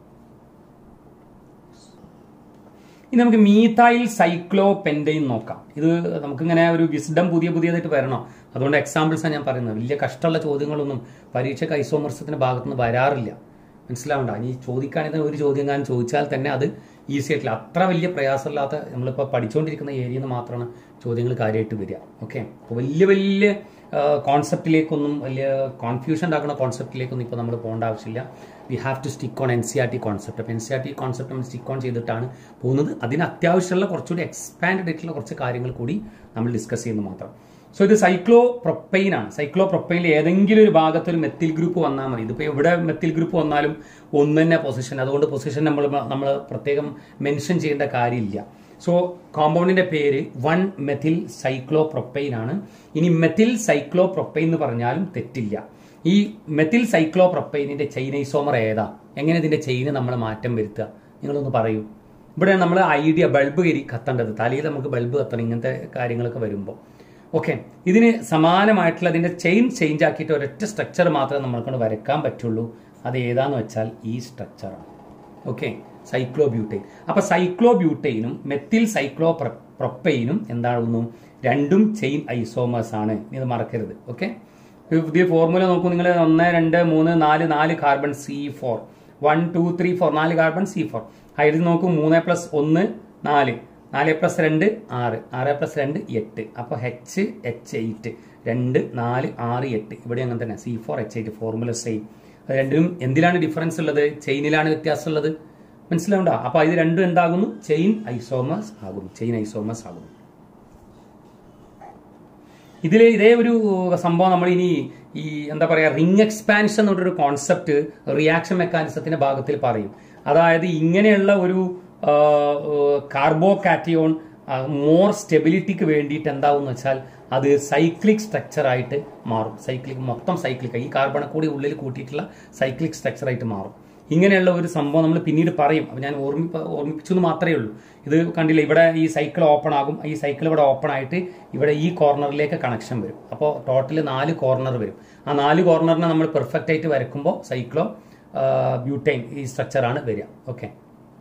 ഇനി നമുക്ക് methyl cyclo pentyne നോക്കാം ഇത് നമുക്കിങ്ങനെ ഒരു wisdom പുതിയ പുതിയതായിട്ട് വരണം അതുകൊണ്ട് എക്സാമ്പിൾസാണ് ഞാൻ പറയുന്നത് വലിയ കഷ്ടമുള്ള ചോദ്യങ്ങളൊന്നും പരീക്ഷയ്ക്ക് ഐസോമർസത്തിന്റെ ഭാഗത്തുനിന്ന് വരാറില്ല മനസ്സിലാവണ്ട ഇനി ചോദിക്കുകയാണെങ്കിൽ ഒരു ചോദ്യം ഞാൻ ചോദിച്ചാൽ തന്നെ അത് ഈസി ആയിട്ടില്ല അത്ര വലിയ പ്രയാസമില്ലാത്ത നമ്മളിപ്പോൾ പഠിച്ചുകൊണ്ടിരിക്കുന്ന ഏരിയയിൽ നിന്ന് മാത്രമാണ് ചോദ്യങ്ങൾ കാര്യമായിട്ട് വരിക ഓക്കെ അപ്പോൾ വലിയ വലിയ കോൺസെപ്റ്റിലേക്കൊന്നും വലിയ കോൺഫ്യൂഷൻ ഉണ്ടാക്കുന്ന കോൺസെപ്റ്റിലേക്കൊന്നും ഇപ്പോൾ നമ്മൾ പോകേണ്ട ആവശ്യമില്ല we have to stick on N C R T concept അപ്പോൾ N C R T concept നമ്മൾ സ്റ്റിക്ക് ഓൺ ചെയ്തിട്ടാണ് പോകുന്നത് അതിന് അത്യാവശ്യമുള്ള കുറച്ചുകൂടി എക്സ്പാൻഡ് ആയിട്ടുള്ള കുറച്ച് കാര്യങ്ങൾ കൂടി നമ്മൾ ഡിസ്കസ് ചെയ്യുന്നു മാത്രം സോ ഇത് സൈക്ലോ പ്രൊപ്പൈൻ ആണ് സൈക്ലോ പ്രൊപ്പൈനിൽ ഏതെങ്കിലും ഒരു ഭാഗത്ത് ഒരു മെത്തിൽ ഗ്രൂപ്പ് വന്നാൽ മതി ഇതിപ്പോൾ എവിടെ മെത്തിൽ ഗ്രൂപ്പ് വന്നാലും ഒന്ന് തന്നെ പൊസിഷൻ അതുകൊണ്ട് പൊസിഷൻ നമ്മൾ നമ്മൾ പ്രത്യേകം മെൻഷൻ ചെയ്യേണ്ട കാര്യമില്ല സോ കോമ്പൗണ്ടിന്റെ പേര് വൺ മെഥിൽ സൈക്ലോ പ്രൊപ്പൈൻ ആണ് ഇനി മെഥിൽ സൈക്ലോ പ്രൊപ്പൈൻ എന്ന് പറഞ്ഞാലും തെറ്റില്ല ഈ മെഥിൽ സൈക്ലോ പ്രൊപ്പൈനിന്റെ ചെയിൻ ഐസോമർ ഏതാ എങ്ങനെ ഇതിന്റെ ചെയിന് നമ്മൾ മാറ്റം വരുത്തുക നിങ്ങളൊന്ന് പറയൂ ഇവിടെ നമ്മൾ ഐഡിയ ബൾബ് കരി കത്തേണ്ടത് തലയിൽ നമുക്ക് ബൾബ് കത്തണം ഇങ്ങനത്തെ കാര്യങ്ങളൊക്കെ വരുമ്പോൾ ഓക്കെ ഇതിന് സമാനമായിട്ടുള്ള ഇതിന്റെ ചെയിൻ ചേഞ്ച് ആക്കിയിട്ട് ഒരൊറ്റ സ്ട്രക്ചർ മാത്രമേ നമ്മൾക്കൊണ്ട് വരയ്ക്കാൻ പറ്റുള്ളൂ അത് ഏതാന്ന് വെച്ചാൽ ഈ സ്ട്രക്ചറാണ് ഓക്കെ സൈക്ലോ ബ്യൂട്ടൈൻ അപ്പൊ സൈക്ലോ ബ്യൂട്ടൈനും മെത്തിൽ സൈക്ലോ പ്രൊപ്പൈനും എന്താകുന്നു രണ്ടും ചെയിൻ ഐസോമേഴ്സ് ആണ് ഇത് മറക്കരുത് ഓക്കെ പുതിയ ഫോർമുല നോക്കൂ നിങ്ങൾ ഒന്ന് രണ്ട് മൂന്ന് നാല് നാല് carbon C four one two three four നാല് കാർബൺ സി ഫോർ ഹൈഡ്രജൻ നോക്കൂ മൂന്ന് പ്ലസ് ഒന്ന് നാല് നാല് പ്ലസ് രണ്ട് ആറ് ആറ് പ്ലസ് രണ്ട് എട്ട് അപ്പോൾ എച്ച് എച്ച് എയ്റ്റ് രണ്ട് നാല് ആറ് എട്ട് ഇവിടെ അങ്ങനെ തന്നെ C four H eight formula same അത് രണ്ടിലും എന്തിലാണ് ഡിഫറൻസ് ഉള്ളത് ചെയിനിലാണ് വ്യത്യാസം ഉള്ളത് മനസ്സിലാവണ്ട അപ്പൊ ഇത് രണ്ടും എന്താകുന്നു ചെയിൻ ഐസോമസ് ആകുന്നു ചെയിൻ ഐസോമസ് ആകുന്നു ഇതിൽ ഇതേ ഒരു സംഭവം നമ്മൾ ഇനി ഈ എന്താ പറയാ റിംഗ് എക്സ്പാൻഷൻ എന്നൊരു കോൺസെപ്റ്റ് റിയാക്ഷൻ മെക്കാനിസത്തിന്റെ ഭാഗത്തിൽ പറയും അതായത് ഇങ്ങനെയുള്ള ഒരു കാർബോ കാറ്റിയോൺ മോർ സ്റ്റെബിലിറ്റിക്ക് വേണ്ടിയിട്ട് എന്താവും എന്ന് വെച്ചാൽ അത് സൈക്ലിക് സ്ട്രക്ചർ ആയിട്ട് മാറും സൈക്ലിക് മൊത്തം സൈക്ലിക് ഈ കാർബണെ കൂടി ഉള്ളിൽ കൂട്ടിയിട്ടുള്ള സൈക്ലിക് സ്ട്രക്ചർ ആയിട്ട് മാറും ഇങ്ങനെയുള്ള ഒരു സംഭവം നമ്മൾ പിന്നീട് പറയും അപ്പൊ ഞാൻ ഓർമ്മിപ്പ ഓർമ്മിപ്പിച്ചു എന്ന് മാത്രമേ ഉള്ളൂ ഇത് കണ്ടില്ല ഇവിടെ ഈ സൈക്കിൾ ഓപ്പൺ ആകും ഈ സൈക്കിൾ ഇവിടെ ഓപ്പൺ ആയിട്ട് ഇവിടെ ഈ കോർണറിലേക്ക് കണക്ഷൻ വരും അപ്പോൾ ടോട്ടൽ നാല് കോർണർ വരും ആ നാല് കോർണറിനെ നമ്മൾ പെർഫെക്റ്റ് ആയിട്ട് വരക്കുമ്പോൾ സൈക്ലോ ബ്യൂട്ടൈൻ ഈ സ്ട്രക്ചറാണ് വരിക ഓക്കെ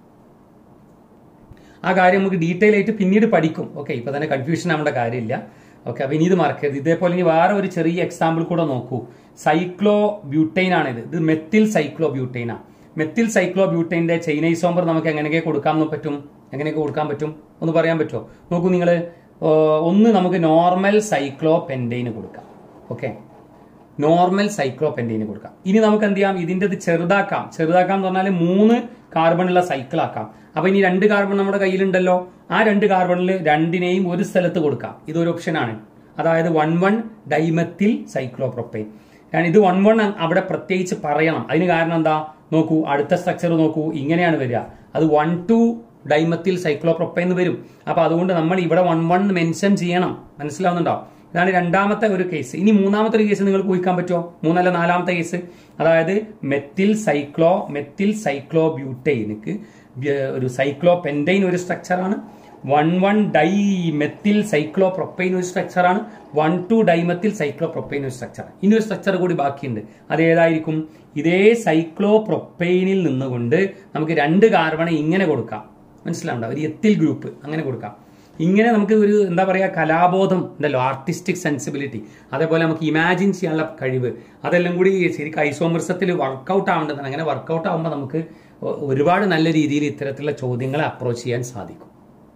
ആ കാര്യം നമുക്ക് ഡീറ്റെയിൽ ആയിട്ട് പിന്നീട് പഠിക്കും ഓക്കെ ഇപ്പൊ തന്നെ കൺഫ്യൂഷൻ ആവേണ്ട കാര്യമില്ല ഓക്കെ അപ്പൊ ഇനി ഇത് മറക്കരുത് ഇതേപോലെ ഇനി വേറെ ഒരു ചെറിയ എക്സാമ്പിൾ കൂടെ നോക്കൂ സൈക്ലോ ബ്യൂട്ടൈൻ ആണ് ഇത് ഇത് മെത്തിൽ സൈക്ലോ ബ്യൂട്ടൈൻ ആണ് മെത്തിൽ സൈക്ലോ ബ്യൂട്ടൈൻ്റെ ചൈനൈസോംബർ നമുക്ക് എങ്ങനെയൊക്കെ കൊടുക്കാൻ പറ്റും എങ്ങനെയൊക്കെ കൊടുക്കാൻ പറ്റും ഒന്ന് പറയാൻ പറ്റുമോ നോക്കൂ നിങ്ങൾ ഒന്ന് നമുക്ക് നോർമൽ സൈക്ലോ പെൻറ്റൈന് കൊടുക്കാം ഓക്കെ നോർമൽ സൈക്ലോ പെൻറ്റൈന് കൊടുക്കാം ഇനി നമുക്ക് എന്ത് ചെയ്യാം ഇതിന്റെ ഇത് ചെറുതാക്കാം ചെറുതാക്കാം എന്ന് പറഞ്ഞാൽ മൂന്ന് കാർബണുള്ള സൈക്കിൾ ആക്കാം അപ്പൊ ഇനി രണ്ട് കാർബൺ നമ്മുടെ കയ്യിലുണ്ടല്ലോ ആ രണ്ട് കാർബണിൽ രണ്ടിനെയും ഒരു സ്ഥലത്ത് കൊടുക്കാം ഇതൊരു ഓപ്ഷനാണ് അതായത് വൺ വൺ ഡൈമത്തിൽ സൈക്ലോപ്രൊപ്പൈൻ ഇത് വൺ വൺ അവിടെ പ്രത്യേകിച്ച് പറയണം അതിന് കാരണം എന്താ നോക്കൂ അടുത്ത സ്ട്രക്ചർ നോക്കൂ ഇങ്ങനെയാണ് വരിക അത് വൺ ടു ഡൈമത്തിൽ സൈക്ലോപ്രൊപ്പൈൻ എന്ന് വരും അപ്പൊ അതുകൊണ്ട് നമ്മൾ ഇവിടെ വൺ വൺ മെൻഷൻ ചെയ്യണം മനസ്സിലാവുന്നുണ്ടോ ഇതാണ് രണ്ടാമത്തെ ഒരു കേസ് ഇനി മൂന്നാമത്തെ ഒരു കേസ് നിങ്ങൾക്ക് ഊഹിക്കാൻ പറ്റുമോ മൂന്നല്ല നാലാമത്തെ കേസ് അതായത് മെത്തിൽ സൈക്ലോ മെത്തിൽ സൈക്ലോ ബ്യൂട്ടൈനിക്ക് ഒരു സൈക്ലോ പെൻറ്റൈൻ ഒരു സ്ട്രക്ചറാണ് one one di methyl cyclo propane ഒരു സ്ട്രക്ചറാണ് one two dimethyl cyclo propane ഒരു സ്ട്രക്ചർ ഇനി ഒരു സ്ട്രക്ചർ കൂടി ബാക്കിയുണ്ട് അത് ഏതായിരിക്കും ഇതേ സൈക്ലോ പ്രൊപ്പൈനിൽ നിന്നുകൊണ്ട് നമുക്ക് രണ്ട് കാർബണെ ഇങ്ങനെ കൊടുക്കാം മനസ്സിലാവുണ്ടോ ഒരു എത്തിൽ ഗ്രൂപ്പ് അങ്ങനെ കൊടുക്കാം ഇങ്ങനെ നമുക്ക് ഒരു എന്താ പറയുക കലാബോധം ഉണ്ടല്ലോ ആർട്ടിസ്റ്റിക് സെൻസിബിലിറ്റി അതേപോലെ നമുക്ക് ഇമാജിൻ ചെയ്യാനുള്ള കഴിവ് അതെല്ലാം കൂടി ശരിക്കും ഐസോമർസത്തിൽ വർക്കൗട്ട് ആവേണ്ടതാണ് അങ്ങനെ വർക്കൗട്ട് ആകുമ്പോൾ നമുക്ക് ഒരുപാട് നല്ല രീതിയിൽ ഇത്തരത്തിലുള്ള ചോദ്യങ്ങളെ അപ്രോച്ച് ചെയ്യാൻ സാധിക്കും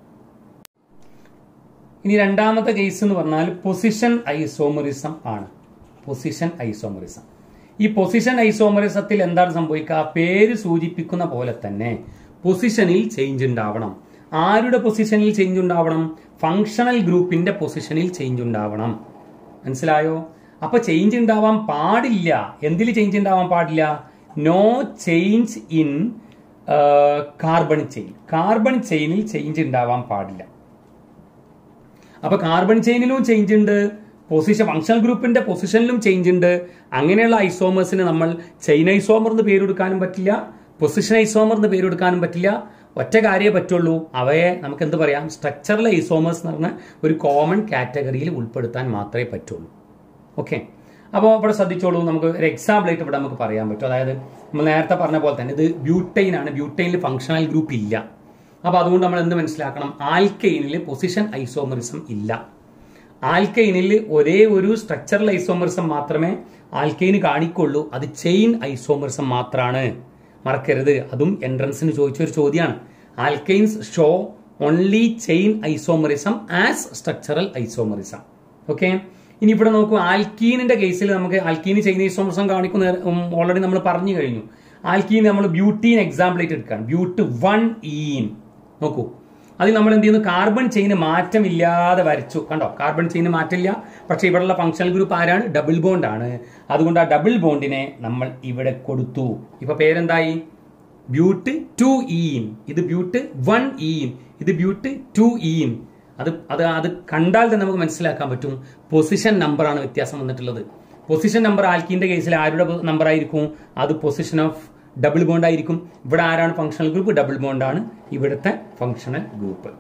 ഇനി രണ്ടാമത്തെ കേസ് എന്ന് പറഞ്ഞാൽ പൊസിഷൻ ഐസോമറിസം ആണ് പൊസിഷൻ ഐസോമറിസം ഈ പൊസിഷൻ ഐസോമറിസത്തിൽ എന്താണ് സംഭവിക്കുക പേര് സൂചിപ്പിക്കുന്ന പോലെ തന്നെ പൊസിഷനിൽ ചേഞ്ച് ഉണ്ടാവണം ആരുടെ പൊസിഷനിൽ ചേഞ്ച് ഉണ്ടാവണം ഫങ്ഷണൽ ഗ്രൂപ്പിന്റെ പൊസിഷനിൽ ചേഞ്ച് ഉണ്ടാവണം മനസ്സിലായോ അപ്പൊ ചേഞ്ച് ഉണ്ടാവാൻ പാടില്ല എന്തിൽ ചേഞ്ച് ഉണ്ടാവാൻ പാടില്ല no change in carbon chain carbon ചെയിനിൽ ചേഞ്ച് ഉണ്ടാവാൻ പാടില്ല അപ്പൊ കാർബൺ ചെയിനിലും ചേഞ്ച് ഉണ്ട് പൊസിഷൻ ഫങ്ഷണൽ ഗ്രൂപ്പിന്റെ പൊസിഷനിലും ചേഞ്ച് ഉണ്ട് അങ്ങനെയുള്ള ഐസോമേഴ്സിന് നമ്മൾ ചെയിൻ ഐസോമർ എന്ന് പേരെടുക്കാനും പറ്റില്ല പൊസിഷൻ ഐസോമർ എന്ന് പേരെടുക്കാനും പറ്റില്ല ഒറ്റ കാര്യമേ പറ്റുള്ളൂ അവയെ നമുക്ക് എന്ത് പറയാം സ്ട്രക്ചറൽ ഐസോമേഴ്സ് എന്ന് പറഞ്ഞ ഒരു കോമൺ കാറ്റഗറിയിൽ ഉൾപ്പെടുത്താൻ മാത്രമേ പറ്റുള്ളൂ ഓക്കെ അപ്പോൾ ഇവിടെ ശ്രദ്ധിച്ചോളൂ നമുക്ക് ഒരു എക്സാമ്പിൾ ആയിട്ട് ഇവിടെ നമുക്ക് പറയാൻ പറ്റും അതായത് നമ്മൾ നേരത്തെ പറഞ്ഞ പോലെ തന്നെ ഇത് ബ്യൂട്ടൈൻ ആണ് ബ്യൂട്ടൈനിൽ ഫങ്ഷണൽ ഗ്രൂപ്പ് ഇല്ല അപ്പൊ അതുകൊണ്ട് നമ്മൾ എന്ത് മനസ്സിലാക്കണം ആൽക്കൈനിൽ പൊസിഷൻ ഐസോമറിസം ഇല്ല ആൽക്കൈനിൽ ഒരേ ഒരു സ്ട്രക്ചറൽ ഐസോമറിസം മാത്രമേ ആൽക്കൈന് കാണിക്കുള്ളൂ അത് ചെയിൻ ഐസോമറിസം മാത്രമാണ് മറക്കരുത് അതും എൻട്രൻസിന് ചോദിച്ചൊരു ചോദ്യമാണ് alkanes show only chain isomerism as structural isomerism okay ഇനി ഇവിടെ നോക്കൂ ആൽക്കീനിന്റെ കേസിൽ നമുക്ക് ആൽക്കീന് ചെയിൻ ഐസോമറിസം കാണിക്കുന്ന ഓൾറെഡി നമ്മൾ പറഞ്ഞു കഴിഞ്ഞു ആൽക്കീൻ നമ്മൾ ബ്യൂട്ടീൻ എക്സാമ്പിൾ ആയിട്ട് എടുക്കുകയാണ് ബ്യൂട്ട് വൺ ഈൻ നോക്കൂ അതിൽ നമ്മൾ എന്ത് ചെയ്യുന്നു കാർബൺ ചെയിന് മാറ്റമില്ലാതെ വരച്ചു കണ്ടോ കാർബൺ ചെയിന് മാറ്റില്ല പക്ഷെ ഇവിടെയുള്ള ഫങ്ഷണൽ ഗ്രൂപ്പ് ആരാണ് ഡബിൾ ബോണ്ട് ആണ് അതുകൊണ്ട് ആ ഡബിൾ ബോണ്ടിനെ നമ്മൾ ഇവിടെ കൊടുത്തു ഇപ്പൊ പേരെന്തായി ബ്യൂട്ട് ടു ഈൻ ഇത് ബ്യൂട്ട് വൺ ഈൻ ഇത് ബ്യൂട്ട് ടു ഈൻ അത് അത് അത് കണ്ടാൽ തന്നെ നമുക്ക് മനസ്സിലാക്കാൻ പറ്റും പൊസിഷൻ നമ്പറാണ് വ്യത്യാസം വന്നിട്ടുള്ളത് പൊസിഷൻ നമ്പർ ആൽക്കീന്റെ കേസിൽ ആരുടെ നമ്പർ ആയിരിക്കും അത് പൊസിഷൻ ഓഫ് ഡബിൾ ബോണ്ട് ആയിരിക്കും ഇവിടെ ആരാണ് ഫങ്ഷണൽ ഗ്രൂപ്പ് ഡബിൾ ബോണ്ട് ആണ് ഇവിടുത്തെ ഫങ്ഷണൽ ഗ്രൂപ്പ്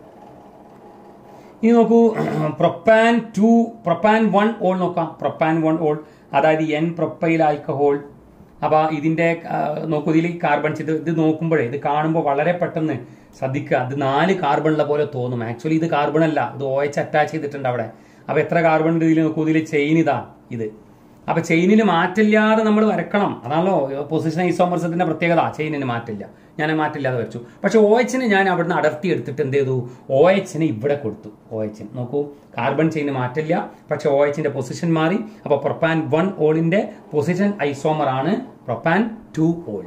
ഇനി നോക്കൂ propan two propan one ol നോക്കാം പ്രൊപ്പാൻ വൺ ഓൾ അതായത് എൻ പ്രൊപ്പൈൽ ആൽക്കഹോൾ അപ്പൊ ഇതിന്റെ ആ, നോക്കൂ ഇതിൽ കാർബൺസ് ഇത് ഇത് നോക്കുമ്പോഴേ ഇത് കാണുമ്പോൾ വളരെ പെട്ടെന്ന് ശ്രദ്ധിക്കുക അത് നാല് കാർബണുള്ള പോലെ തോന്നും ആക്ച്വലി ഇത് കാർബൺ അല്ല ഇത് ഓ എച്ച് അറ്റാച്ച് ചെയ്തിട്ടുണ്ട് അവിടെ അപ്പൊ എത്ര കാർബൺ ഉണ്ട് ഇതിൽ നോക്കൂ ഇതിൽ ചെയിൻ ഇതാ ഇത് അപ്പൊ ചെയിനിന് മാറ്റില്ലാതെ നമ്മൾ വരക്കണം അതാണല്ലോ പൊസിഷൻ ഐസോമർസത്തിന്റെ പ്രത്യേകത ചെയിനിന് മാറ്റില്ല ഞാൻ മാറ്റില്ലാതെ വരച്ചു പക്ഷെ ഒ എച്ചിന് ഞാൻ അവിടുന്ന് അടർത്തി എടുത്തിട്ട് എന്ത് ചെയ്തു ഒ എച്ചിന് ഇവിടെ കൊടുത്തു ഒ എച്ചിന് നോക്കൂ കാർബൺ ചെയിന് മാറ്റില്ല പക്ഷെ ഒ എച്ചിന്റെ പൊസിഷൻ മാറി അപ്പൊ പ്രൊപ്പാൻ വൺ ഓളിന്റെ പൊസിഷൻ ഐസോമർ ആണ് പ്രൊപ്പാൻ ടു ഓൾ